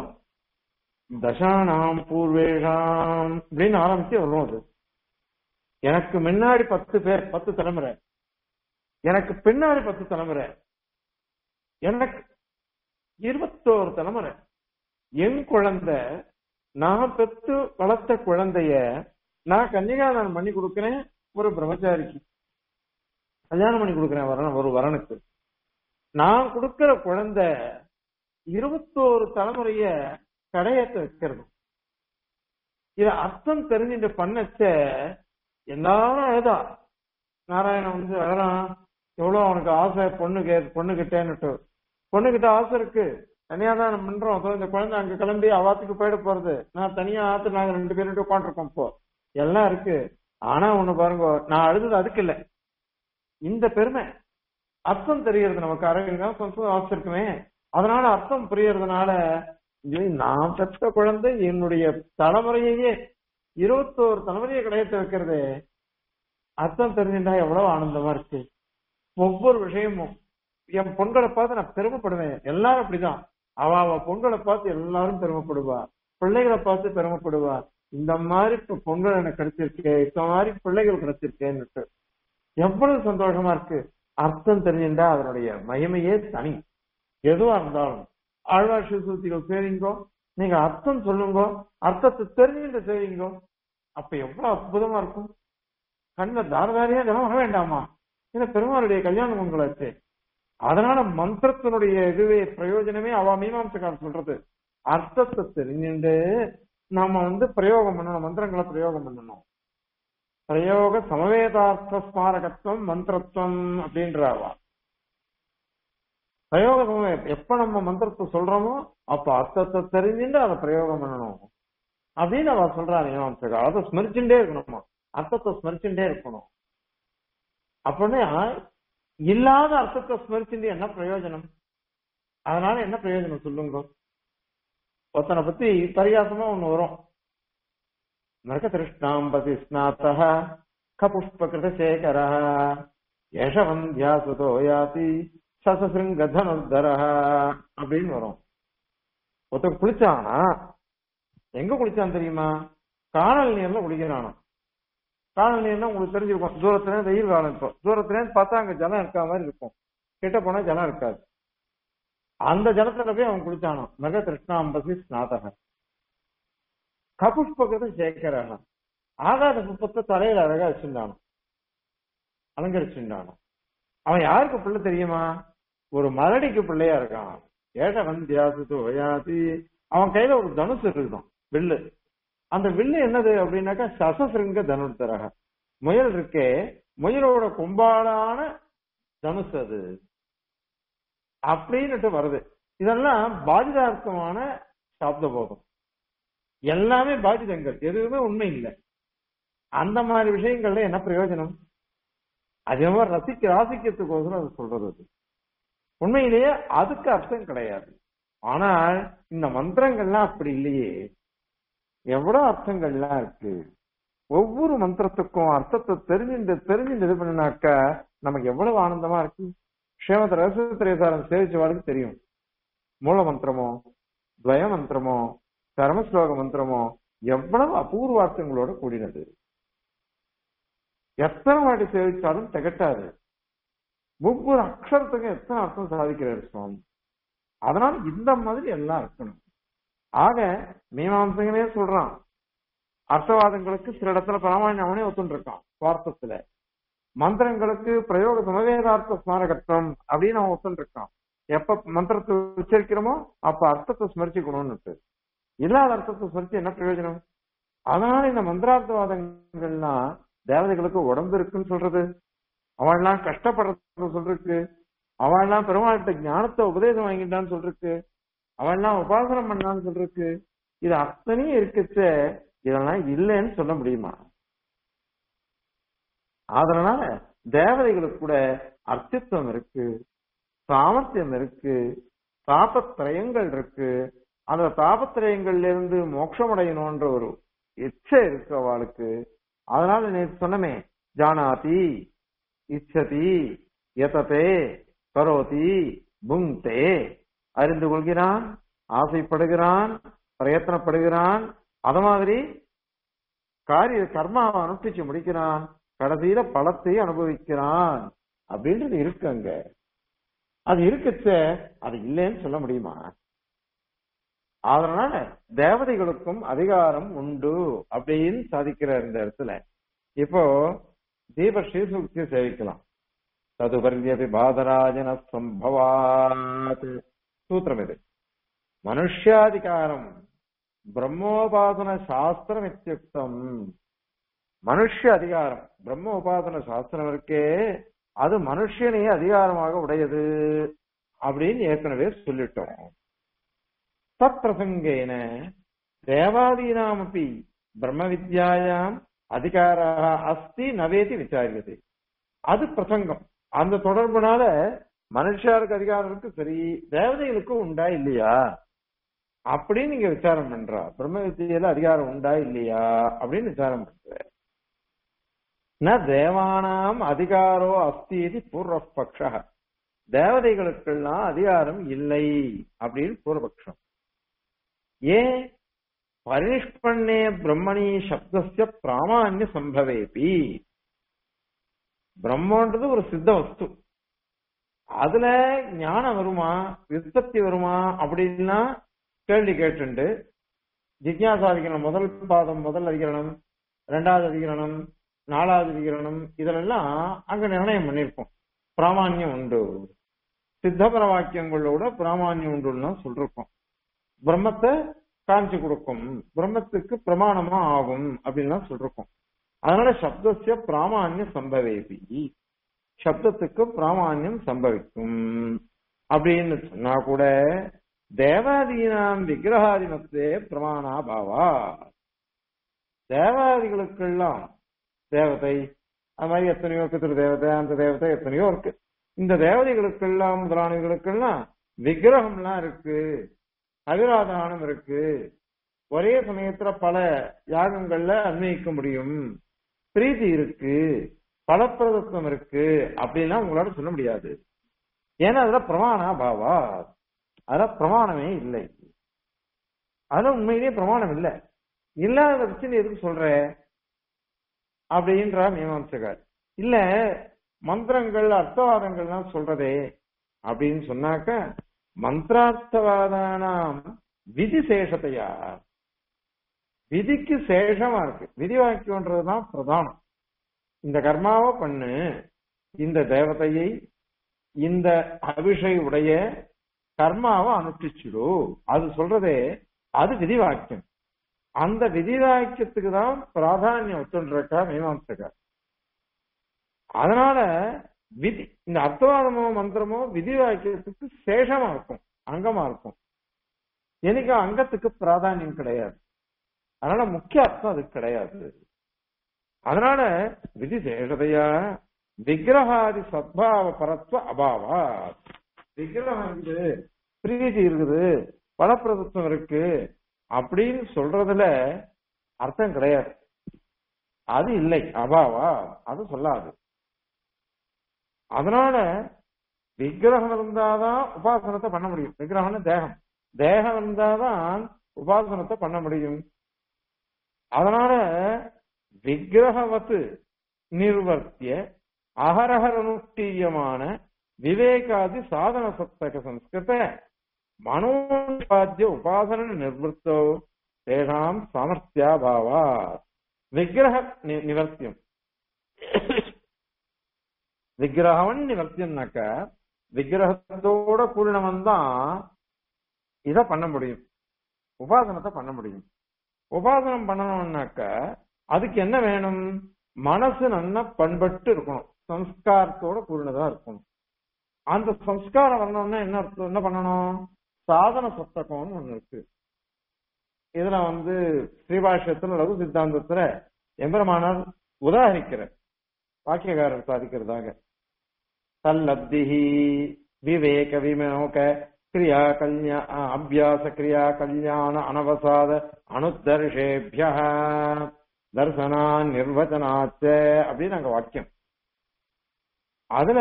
S1: தசானாம் பூர்வேஷாம் அப்படின்னு ஆரம்பிச்சு வரும் அது எனக்கு முன்னாடி பத்து பேர் பத்து தலைமுறை எனக்கு பின்னாடி பத்து தலைமுறை எனக்கு இருபத்தோரு தலைமுறை என் குழந்தை நான் பெத்து வளர்த்த குழந்தைய நான் கன்னிகாதானம் பண்ணி கொடுக்கிறேன் ஒரு பிரம்மச்சாரிக்கு கல்யாணம் பண்ணி கொடுக்கிறேன் வரன் ஒரு வரனுக்கு நான் கொடுக்கிற குழந்தை இருபத்தோரு தலைமுறைய கடையத்தை வைக்கிறது இத அர்த்தம் தெரிஞ்சுட்டு பண்ணச்ச எல்லாரும் அழுதா நாராயணன் வந்து அழறான் எவ்வளவு அவனுக்கு ஆசை பொண்ணு கே பொண்ணு கிட்டேன்னுட்டு பொண்ணு கிட்ட ஆசை இருக்கு தனியா தான் நம்ம பண்றோம் அப்போ இந்த குழந்தை அங்க கிளம்பி அவாத்துக்கு போயிட போறது நான் தனியா ஆத்து நாங்க ரெண்டு பேரும் உட்காந்துருக்கோம் இப்போ எல்லாம் இருக்கு ஆனா ஒண்ணு பாருங்க நான் அழுதது அதுக்கு இல்ல இந்த பெருமை அர்த்தம் தெரியறது நமக்கு அரவிங்க சொந்தம் ஆசை இருக்குமே அதனால அர்த்தம் புரியறதுனால இது நான் பெற்ற குழந்தை என்னுடைய தலைமுறையே இருபத்தோரு தலைமுறையை கிடையாது வைக்கிறது அர்த்தம் தெரிஞ்சுட்டா எவ்வளவு ஆனந்தமா இருக்கு ஒவ்வொரு விஷயமும் என் பொங்கலை பார்த்து நான் பெருமைப்படுவேன் எல்லாரும் அப்படிதான் அவ அவ பொங்கலை பார்த்து எல்லாரும் பெருமைப்படுவா பிள்ளைகளை பார்த்து பெருமைப்படுவா இந்த மாதிரி இப்ப பொங்கல் எனக்கு கிடைச்சிருக்கு இந்த மாதிரி பிள்ளைகள் கிடைச்சிருக்கேன்னு எவ்வளவு சந்தோஷமா இருக்கு அர்த்தம் தெரிஞ்சுட்டா அதனுடைய மகிமையே தனி எதுவா இருந்தாலும் ஆழ்வார் சிவசூத்திகள் சேரிங்கோ நீங்க அர்த்தம் சொல்லுங்க அர்த்தத்தை தெரிஞ்சுட்டு செய்வீங்க அப்ப எவ்வளவு அற்புதமா இருக்கும் கண்ண தாரதாரியா ஜனம் வர வேண்டாமா ஏன்னா பெருமாளுடைய கல்யாணம் உங்களாச்சு அதனால மந்திரத்தினுடைய இதுவே பிரயோஜனமே அவ மீமாம்சக்காரர் சொல்றது அர்த்தத்தை தெரிஞ்சுட்டு நாம வந்து பிரயோகம் பண்ணணும் மந்திரங்களை பிரயோகம் பண்ணணும் பிரயோக சமவேதார்த்த ஸ்மாரகத்துவம் மந்திரத்துவம் அப்படின்றாவா பிரயோக சமயம் எப்ப நம்ம மந்திரத்தை சொல்றோமோ அப்ப அர்த்தத்தை தெரிஞ்சுட்டு அதை பிரயோகம் பண்ணணும் அப்படின்னு அவ சொல்றா மீமாம்சகா அதை ஸ்மரிச்சுட்டே இருக்கணுமா அர்த்தத்தை ஸ்மரிச்சுட்டே இருக்கணும் அப்படின்னா இல்லாத அர்த்தத்தை ஸ்மரிச்சுட்டு என்ன பிரயோஜனம் அதனால என்ன பிரயோஜனம் சொல்லுங்க ஒருத்தனை பத்தி பரியாசமா ஒண்ணு வரும் நரக திருஷ்ணாம் பதி ஸ்நாத்தக கபுஷ்பகிருத சேகர யசவந்தியா சுதோ யாதி சசசிருங்க தனுர்தர அப்படின்னு வரும் ஒருத்தன் குளிச்சானா எங்க குளிச்சான் தெரியுமா காணல் நீர்ல குளிக்கிறானா காணல் நீர்னா உங்களுக்கு தெரிஞ்சிருக்கும் தூரத்துல இருந்து வெயில் காலம் இப்போ தூரத்துல இருந்து பார்த்தா அங்க ஜலம் இருக்கா மாதிரி இருக்கும் கிட்ட போனா ஜலம் இருக்காது அந்த ஜலத்துல போய் அவன் குளிச்சானாம் மக திருஷ்ணாம்பசி ஸ்நாதக கபுஷ்பகத்தை சேகரான ஆகாத புஷ்பத்தை தலையில அழகா வச்சிருந்தானோ அலங்கரிச்சிருந்தானோ அவன் யாருக்கு பிள்ளை தெரியுமா ஒரு மலடிக்கு பிள்ளையா இருக்கான் ஏக வந்தியாசு ஓயாதி அவன் கையில ஒரு தனுசு இருக்குதான் வில்லு அந்த வில்லு என்னது அப்படின்னாக்கா சசசிருங்க தனுர்த்தரக முயல் இருக்கே முயலோட கும்பாலான தனுசு அது அப்படின்னுட்டு வருது இதெல்லாம் பாதிதார்த்தமான சாப்த போகம் எல்லாமே பாதிதங்கள் எதுவுமே உண்மை இல்லை அந்த மாதிரி விஷயங்கள்ல என்ன பிரயோஜனம் அதே மாதிரி ரசிக்க ராசிக்கிறதுக்கோசரம் அது சொல்றது அது உண்மையிலேயே அதுக்கு அர்த்தம் கிடையாது ஆனால் இந்த மந்திரங்கள்லாம் அப்படி இல்லையே எவ்வளவு அர்த்தங்கள்லாம் இருக்கு ஒவ்வொரு மந்திரத்துக்கும் அர்த்தத்தை தெரிஞ்சுட்டு தெரிஞ்சுட்டு இது பண்ணினாக்க நமக்கு எவ்வளவு ஆனந்தமா இருக்கு ஸ்ரீமத ரகசியத்திரேசாரம் சேவிச்சவாளுக்கு தெரியும் மூல மந்திரமோ துவய மந்திரமோ கர்மஸ்லோக மந்திரமோ எவ்வளவு அபூர்வார்த்தங்களோட கூடினது எத்தனை வாட்டி சேவிச்சாலும் திகட்டாது ஒவ்வொரு அக்ஷரத்துக்கும் எத்தனை அர்த்தம் சாதிக்கிறார் சுவாமி அதனால இந்த மாதிரி எல்லாம் இருக்கணும் ஆக மீமாம்சங்களே சொல்றான் அர்த்தவாதங்களுக்கு சில இடத்துல பிராமணியம் அவனே ஒத்துன்னு இருக்கான் சுவார்த்தத்துல மந்திரங்களுக்கு பிரயோக சமவேதார்த்த ஸ்மாரகத்துவம் அப்படின்னு அவன் ஒத்துன்னு இருக்கான் எப்ப மந்திரத்தை உச்சரிக்கிறோமோ அப்ப அர்த்தத்தை ஸ்மரிச்சுக்கணும்னு இல்லாத அர்த்தத்தை ஸ்மரிச்சு என்ன பிரயோஜனம் அதனால இந்த மந்திரார்த்தவாதங்கள்லாம் தேவதைகளுக்கு உடம்பு இருக்குன்னு சொல்றது அவன்லாம் கஷ்டப்படுறது சொல்றதுக்கு அவன்லாம் பெருமாள்கிட்ட ஞானத்தை உபதேசம் வாங்கிட்டான்னு சொல்றதுக்கு அவன்லாம் உபாசனம் பண்ணான்னு சொல்றதுக்கு இது அத்தனையும் இருக்குச்ச இதெல்லாம் இல்லைன்னு சொல்ல முடியுமா அதனால தேவதைகளுக்கு கூட அர்த்தத்துவம் இருக்கு சாமர்த்தியம் இருக்கு தாபத்திரயங்கள் இருக்கு அந்த தாபத்திரயங்கள்ல இருந்து மோட்சம் அடையணும்ன்ற ஒரு இச்சை இருக்கு அவளுக்கு அதனால நேற்று சொன்னமே ஜானாதி இச்சதி எததே கரோதி புங்தே அறிந்து கொள்கிறான் ஆசைப்படுகிறான் பிரயத்தனப்படுகிறான் அத மாதிரி காரிய கர்மாவை அனுஷ்டிச்சு முடிக்கிறான் கடைசியில பலத்தை அனுபவிக்கிறான் அப்படின்றது இருக்கு அங்க அது இருக்குச்ச அது இல்லைன்னு சொல்ல முடியுமா அதனால தேவதைகளுக்கும் அதிகாரம் உண்டு அப்படின்னு சாதிக்கிறார் இந்த இடத்துல இப்போ தீப ஸ்ரீசுக்தி சேவிக்கலாம் ததுபர்யபி பாதராஜன சம்பவாத் சூத்திரம் இது மனுஷ்யாதிகாரம் பிரம்மோபாசன சாஸ்திரம் இத்தியுக்தம் மனுஷ்ய அதிகாரம் பிரம்ம உபாசன சாஸ்திரம் இருக்கே அது மனுஷனையே அதிகாரமாக உடையது அப்படின்னு ஏற்கனவே சொல்லிட்டோம் தத் பிரசங்கேன தேவாதீனாமப்பி பிரம்ம வித்யாயாம் அதிகாராக அஸ்தி நவேதி விசாரியது அது பிரசங்கம் அந்த தொடர்புனால மனுஷாருக்கு அதிகாரம் இருக்கு சரி தேவதைகளுக்கும் உண்டா இல்லையா அப்படின்னு நீங்க விசாரம் பண்றா பிரம்ம வித்தியில அதிகாரம் உண்டா இல்லையா அப்படின்னு விசாரம் பண்ற ந தேவானாம் அதிகாரோ அஸ்தி இது பூர்வபக்ஷ தேவதைகளுக்கெல்லாம் அதிகாரம் இல்லை அப்படின்னு பூர்வபக்ஷம் ஏன் பரிஷ்பண்ணே பிரம்மணி சப்தஸ்ய பிராமான்ய சம்பவேபி பிரம்மன்றது ஒரு சித்த வஸ்து அதுல ஞானம் வருமா விற்பத்தி வருமா அப்படின்னா கேள்வி கேட்டுண்டு ஜிக்யாசாதிகரணம் முதல் பாதம் முதல் அதிகரணம் ரெண்டாவது அதிகரணம் நாலாவது அதிகரணம் இதெல்லாம் அங்க நிர்ணயம் பண்ணிருப்போம் பிராமான்யம் உண்டு சித்தபர வாக்கியங்களோட பிராமான்யம் உண்டுன்னு சொல்லிருக்கோம் பிரம்மத்தை காமிச்சு கொடுக்கும் பிரம்மத்துக்கு பிரமாணமா ஆகும் அப்படின்னு சொல்லிருக்கோம் அதனால சப்தசிய பிராமான்யம் சம்பவேபி சப்தத்துக்கு பிராமான்யம் சம்பவிக்கும் அப்படின்னு சொன்னா கூட தேவாதீனாம் விக்கிரகாதிமத்தே பிரமாணாபாவா தேவாதிகளுக்கெல்லாம் தேவதை அது மாதிரி எத்தனையோ பித்திரு தேவதை அந்த தேவதை எத்தனையோ இருக்கு இந்த தேவதைகளுக்கெல்லாம் முதலானவர்களுக்கெல்லாம் விக்கிரகம்லாம் இருக்கு அவிராதானம் இருக்கு ஒரே சமயத்துல பல யாகங்கள்ல அன்வயிக்க முடியும் பிரீதி இருக்கு பலப்பிரதத்துவம் இருக்கு அப்படின்லாம் உங்களால சொல்ல முடியாது ஏன்னா அதுல பிரமாணா பாவா அதுல பிரமாணமே இல்லை அதுல உண்மையிலேயே பிரமாணம் இல்லை இல்லாத வச்சு நீ எதுக்கு சொல்ற அப்படின்றா மீமாம்சகர் இல்ல மந்திரங்கள் அர்த்தவாதங்கள்லாம் சொல்றதே அப்படின்னு சொன்னாக்க மந்திரார்த்தவாதானாம் விதி சேஷத்தையா விதிக்கு சேஷமா இருக்கு விதி வாக்கியம்ன்றதுதான் பிரதானம் இந்த கர்மாவை பண்ணு இந்த தேவதையை இந்த அபிஷை உடைய கர்மாவை அனுஷ்டிச்சுடு அது சொல்றதே அது விதி வாக்கியம் அந்த விதி வாக்கியத்துக்கு தான் பிராதானியம் வச்சுருக்கா மீமாம்சகா அதனால விதி இந்த அர்த்தவாதமோ மந்திரமோ விதி வாக்கியத்துக்கு சேஷமா இருக்கும் அங்கமா இருக்கும் எனக்கு அங்கத்துக்கு பிராதானியம் கிடையாது அதனால முக்கிய அர்த்தம் அது கிடையாது அதனால விதி சேஷதையா விக்கிரகாதி சத்பாவ பரத்வ அபாவா விக்கிரகம் இருக்குது பிரீதி இருக்குது பலப்பிரதத்துவம் இருக்கு அப்படின்னு சொல்றதுல அர்த்தம் கிடையாது அது இல்லை அபாவா அது சொல்லாது அதனால விக்கிரகம் இருந்தாதான் உபாசனத்தை பண்ண முடியும் விக்கிரகம்னு தேகம் தேகம் இருந்தாதான் உபாசனத்தை பண்ண முடியும் அதனால விக்கிரகவத்து நிர்வர்த்திய அகரகரனுஷ்டீயமான விவேகாதி சாதன சத்தக சம்ஸ்கிருத மனோபாத்திய உபாசன நிர்வத்தோ தேஷாம் சாமர்த்தியாபாவா விக்கிரக நி- நிவர்த்தியம் விக்கிரகவன் நிவர்த்தியம்னாக்க விக்கிரகத்தோட கூடினவன் தான் இத பண்ண முடியும் உபாசனத்தை பண்ண முடியும் உபாசனம் பண்ணணும்னாக்க அதுக்கு என்ன வேணும் மனசு நல்லா பண்பட்டு இருக்கணும் சம்ஸ்காரத்தோட கூடினதா இருக்கணும் அந்த சம்ஸ்காரம் வரணும்னா என்ன அர்த்தம் என்ன பண்ணணும் சாதன சத்தகம்னு ஒண்ணு இருக்கு இதுல வந்து ஸ்ரீபாஷ்யத்துல லகு சித்தாந்தத்துல எம்பெருமானார் உதாகரிக்கிற வாக்கியகாரர் சாதிக்கிறதாக தல்லப்திஹி விவேக விமோக கிரியா கல்யா அபியாச கிரியா கல்யாண அனவசாத அனுத்தர்ஷேபிய தர்சனா நிர்வச்சனாச்ச அப்படின்னு அங்க வாக்கியம் அதுல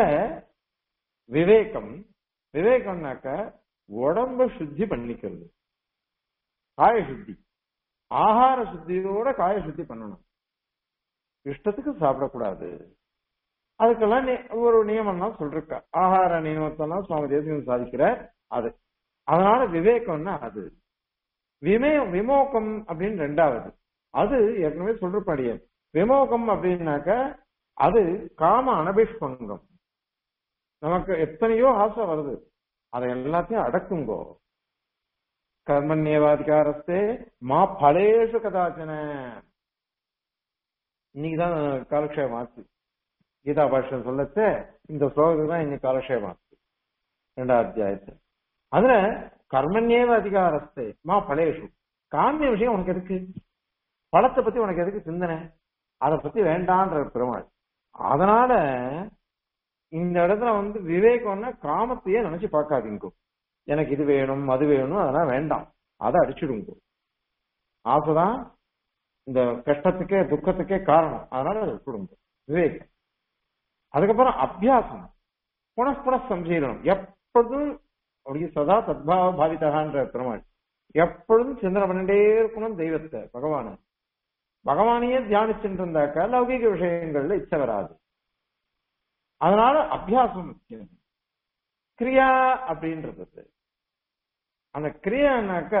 S1: விவேகம் விவேகம்னாக்க உடம்ப சுத்தி பண்ணிக்கிறது காய சுத்தி ஆகார சுத்தியோட காய சுத்தி பண்ணணும் இஷ்டத்துக்கு சாப்பிடக்கூடாது அதுக்கெல்லாம் நி- ஒரு நியமம்லாம் சொல்லிருக்கா ஆகார நியமத்தெல்லாம் சுவாமி தேசியம் சாதிக்கிற அது அதனால விவேகம்னா அது விமே விமோகம் அப்படின்னு ரெண்டாவது அது ஏற்கனவே சொல்றபடியே விமோகம் அப்படின்னாக்க அது காம அனபிஷ்பங்கம் நமக்கு எத்தனையோ ஆசை வருது அதை எல்லாத்தையும் அடக்குங்கோ கர்மண்யவாதிகாரஸ்தே மா பலேஷு கதாச்சன இன்னைக்குதான் காலக்ஷேபம் ஆச்சு கீதா பாஷ்யம் சொல்லச்சே இந்த ஸ்லோகத்துக்கு தான் இன்னைக்கு காலக்ஷேபம் ஆச்சு ரெண்டாவது அத்தியாயத்து அதுல கர்மண்யேவ அதிகாரஸ்தே மா பலேஷு காமிய விஷயம் உனக்கு எதுக்கு பழத்தை பத்தி உனக்கு எதுக்கு சிந்தனை அதை பத்தி வேண்டான்ற பெருமாள் அதனால இந்த இடத்துல வந்து விவேகம்னா காமத்தையே நினைச்சு பார்க்காதீங்க எனக்கு இது வேணும் அது வேணும் அதெல்லாம் வேண்டாம் அதை அடிச்சுடுங்க ஆசைதான் இந்த கஷ்டத்துக்கே துக்கத்துக்கே காரணம் அதனால அதை விட்டுடுங்க விவேகம் அதுக்கப்புறம் அபியாசம் புனப்புன சம்சீலனம் எப்பொழுதும் அப்படியே சதா தத்பாவ பாவிதகான்ற பெருமாள் எப்பொழுதும் சிந்தனை பண்ணிட்டே இருக்கணும் தெய்வத்தை பகவான பகவானையே தியானிச்சுட்டு இருந்தாக்கா லௌகிக விஷயங்கள்ல இச்சை வராது அதனால அபியாசம் முக்கியம் கிரியா அப்படின்றது அந்த கிரியானாக்கா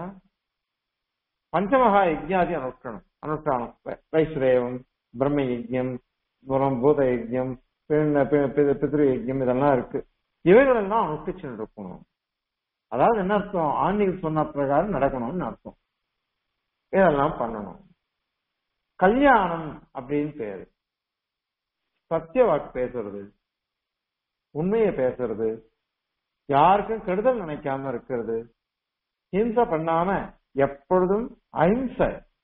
S1: பஞ்சமகா யஜ்ஞாதி அனுஷ்டானம் அனுஷ்டானம் வை- வைஸ்ரேவம் பிரம்ம யஜ்யம் அப்புறம் பூத யஜ்யம் பின்ன- பி- பி- பித்ரு யஜ்யம் இதெல்லாம் இருக்கு இவைகளெல்லாம் அனுஷ்டிச்சு இருக்கணும் அதாவது என்ன அர்த்தம் ஆன்மீக சொன்ன பிரகாரம் நடக்கணும்னு அர்த்தம் இதெல்லாம் பண்ணணும் கல்யாணம் அப்படின்னு பேரு சத்திய வாக்கு பேசுறது உண்மையை பேசுறது யாருக்கும் கெடுதல் நினைக்காம இருக்கிறது ஹிம்சை பண்ணாம எப்பொழுதும் அஹிம்சை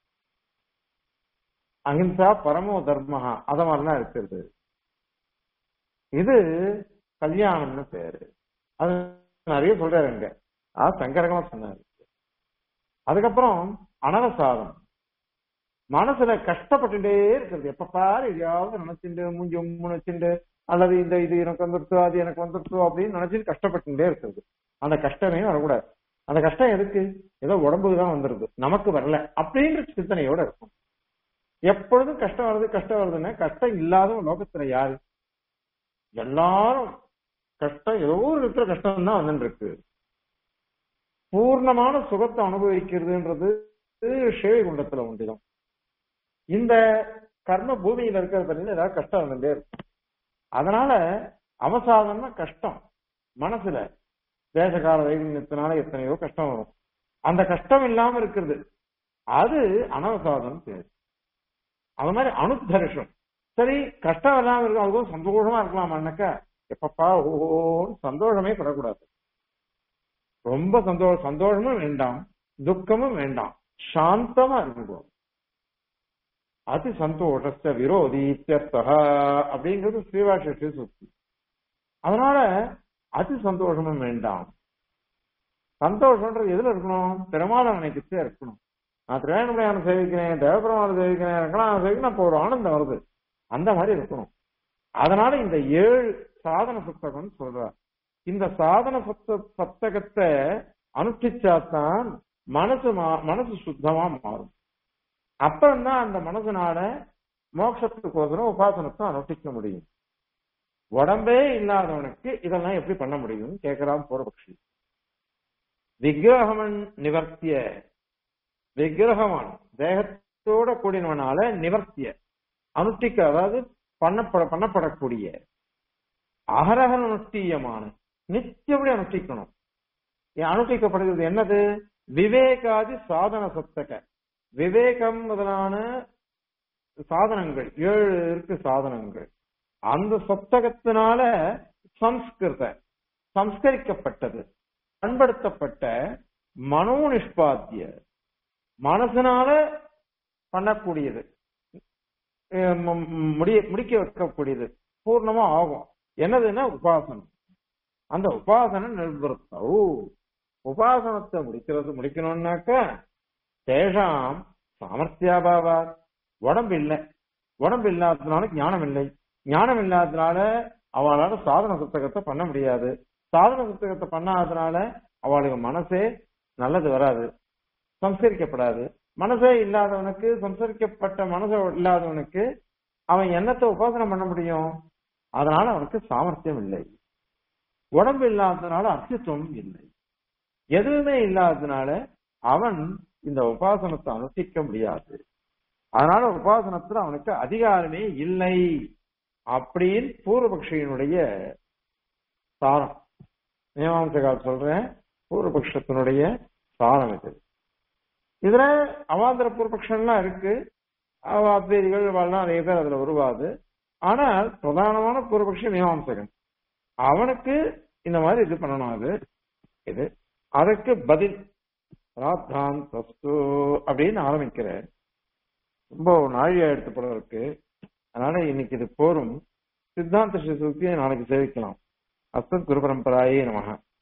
S1: அஹிம்சா பரமோ தர்மஹா அத மாதிரிலாம் இருக்கிறது இது கல்யாணம்னு பேரு அது நிறைய சொல்றாருங்க அது சங்கரகமா சொன்னாரு அதுக்கப்புறம் அனவசாதம் மனசுல கஷ்டப்பட்டுட்டே இருக்கிறது எப்ப பாரு எதையாவது நினைச்சுட்டு மூஞ்சி உம்முன்னு வச்சுட்டு அல்லது இந்த இது எனக்கு வந்துருத்தோ அது எனக்கு வந்துருத்தோ அப்படின்னு நினைச்சிட்டு கஷ்டப்பட்டுட்டே இருக்கிறது அந்த கஷ்டமே வரக்கூடாது அந்த கஷ்டம் எதுக்கு ஏதோ உடம்புக்கு தான் வந்துருது நமக்கு வரல அப்படின்ற சிந்தனையோட இருக்கும் எப்பொழுதும் கஷ்டம் வருது கஷ்டம் வருதுன்னா கஷ்டம் இல்லாத லோகத்துல யாரு எல்லாரும் கஷ்டம் ஏதோ ஒரு இருக்கிற கஷ்டம் தான் வந்துட்டு இருக்கு பூர்ணமான சுகத்தை அனுபவிக்கிறதுன்றது சேவை குண்டத்துல உண்டுதான் இந்த கர்ம பூமியில இருக்கிறதுல ஏதாவது கஷ்டம் வந்துட்டே இருக்கும் அதனால அவசாதம்னா கஷ்டம் மனசுல தேசகால வைகுண்யத்தினால எத்தனையோ கஷ்டம் வரும் அந்த கஷ்டம் இல்லாம இருக்கிறது அது அனவசாதம் பேரு அது மாதிரி அனுத்தரிஷம் சரி கஷ்டம் இல்லாம இருக்கும் அதுக்கும் சந்தோஷமா இருக்கலாமான்னாக்கா எப்பப்பா ஓஹோன்னு சந்தோஷமே படக்கூடாது ரொம்ப சந்தோஷம் சந்தோஷமும் வேண்டாம் துக்கமும் வேண்டாம் சாந்தமா இருக்கும் அதி சந்தோஷத்த விரோதி அப்படிங்கிறது ஸ்ரீவாஷி சுத்தி அதனால அதி சந்தோஷமும் வேண்டாம் சந்தோஷம்ன்றது எதுல இருக்கணும் பெருமாள் நினைக்கிட்டே இருக்கணும் நான் திரையணமலையான சேவிக்கிறேன் தேவபெருமான சேவிக்கிறேன் ரங்கநாதன் சேவிக்கிறேன் அப்போ ஒரு ஆனந்தம் வருது அந்த மாதிரி இருக்கணும் அதனால இந்த ஏழு சாதன புத்தகம் சொல்றார் இந்த சாதன புத்த சப்தகத்தை அனுஷ்டிச்சாதான் மனசு மனசு சுத்தமா மாறும் அப்புறம்தான் அந்த மனசுனால மோட்சத்துக்கோசரம் உபாசனத்தை அனுஷ்டிக்க முடியும் உடம்பே இல்லாதவனுக்கு இதெல்லாம் எப்படி பண்ண முடியும் கேட்கிறான் பூர்வபக்ஷி விக்கிரகமன் நிவர்த்திய விக்கிரகமான் தேகத்தோட கூடினவனால நிவர்த்திய அனுஷ்டிக்க அதாவது பண்ணப்பட பண்ணப்படக்கூடிய அகரக அனுஷ்டீயமான நித்தியபடி அனுஷ்டிக்கணும் அனுஷ்டிக்கப்படுகிறது என்னது விவேகாதி சாதன சத்தக விவேகம் முதலான சாதனங்கள் ஏழு இருக்கு சாதனங்கள் அந்த சத்தகத்தினால சம்ஸ்கிருத சம்ஸ்கரிக்கப்பட்டது பண்படுத்தப்பட்ட மனோ நிஷ்பாத்திய மனசனால பண்ணக்கூடியது முடிய முடிக்க வைக்கக்கூடியது பூர்ணமா ஆகும் என்னதுன்னா உபாசனம் அந்த உபாசனை நிர்வர்த்தோ உபாசனத்தை முடிக்கிறது முடிக்கணும்னாக்கா தேஷாம் சாமர்த்தியாபாவா உடம்பு இல்லை உடம்பு இல்லாததுனால ஞானம் இல்லை ஞானம் இல்லாததுனால அவளால சாதன புத்தகத்தை பண்ண முடியாது சாதன புத்தகத்தை பண்ணாததுனால அவளுக்கு மனசே நல்லது வராது சம்ஸ்கரிக்கப்படாது மனசே இல்லாதவனுக்கு சம்சரிக்கப்பட்ட மனசு இல்லாதவனுக்கு அவன் என்னத்தை உபாசனம் பண்ண முடியும் அதனால அவனுக்கு சாமர்த்தியம் இல்லை உடம்பு இல்லாததுனால அஸ்தித்வம் இல்லை எதுவுமே இல்லாததுனால அவன் இந்த உபாசனத்தை அனுஷ்டிக்க முடியாது அதனால உபாசனத்துல அவனுக்கு அதிகாரமே இல்லை அப்படின்னு பூர்வபக்ஷியினுடைய சாரம் மீமாம்சகால் சொல்றேன் பூர்வபக்ஷத்தினுடைய சாரம் இது இதுல அவாந்திர பூர்வபக்ஷம்லாம் இருக்கு அத்வைதிகள் எல்லாம் நிறைய பேர் அதுல வருவாது ஆனால் பிரதானமான பூர்வபக்ஷ மீமாம்சகன் அவனுக்கு இந்த மாதிரி இது பண்ணணும் அது இது அதுக்கு பதில் பிராப்தான் தஸ்து அப்படின்னு ஆரம்பிக்கிற ரொம்ப நாழியா எடுத்து படம் இருக்கு அதனால இன்னைக்கு இது போரும் சித்தாந்த ஸ்ரீ சுத்தியை நாளைக்கு சேவிக்கலாம் அஸ்தத் குரு பரம்பராயே நமக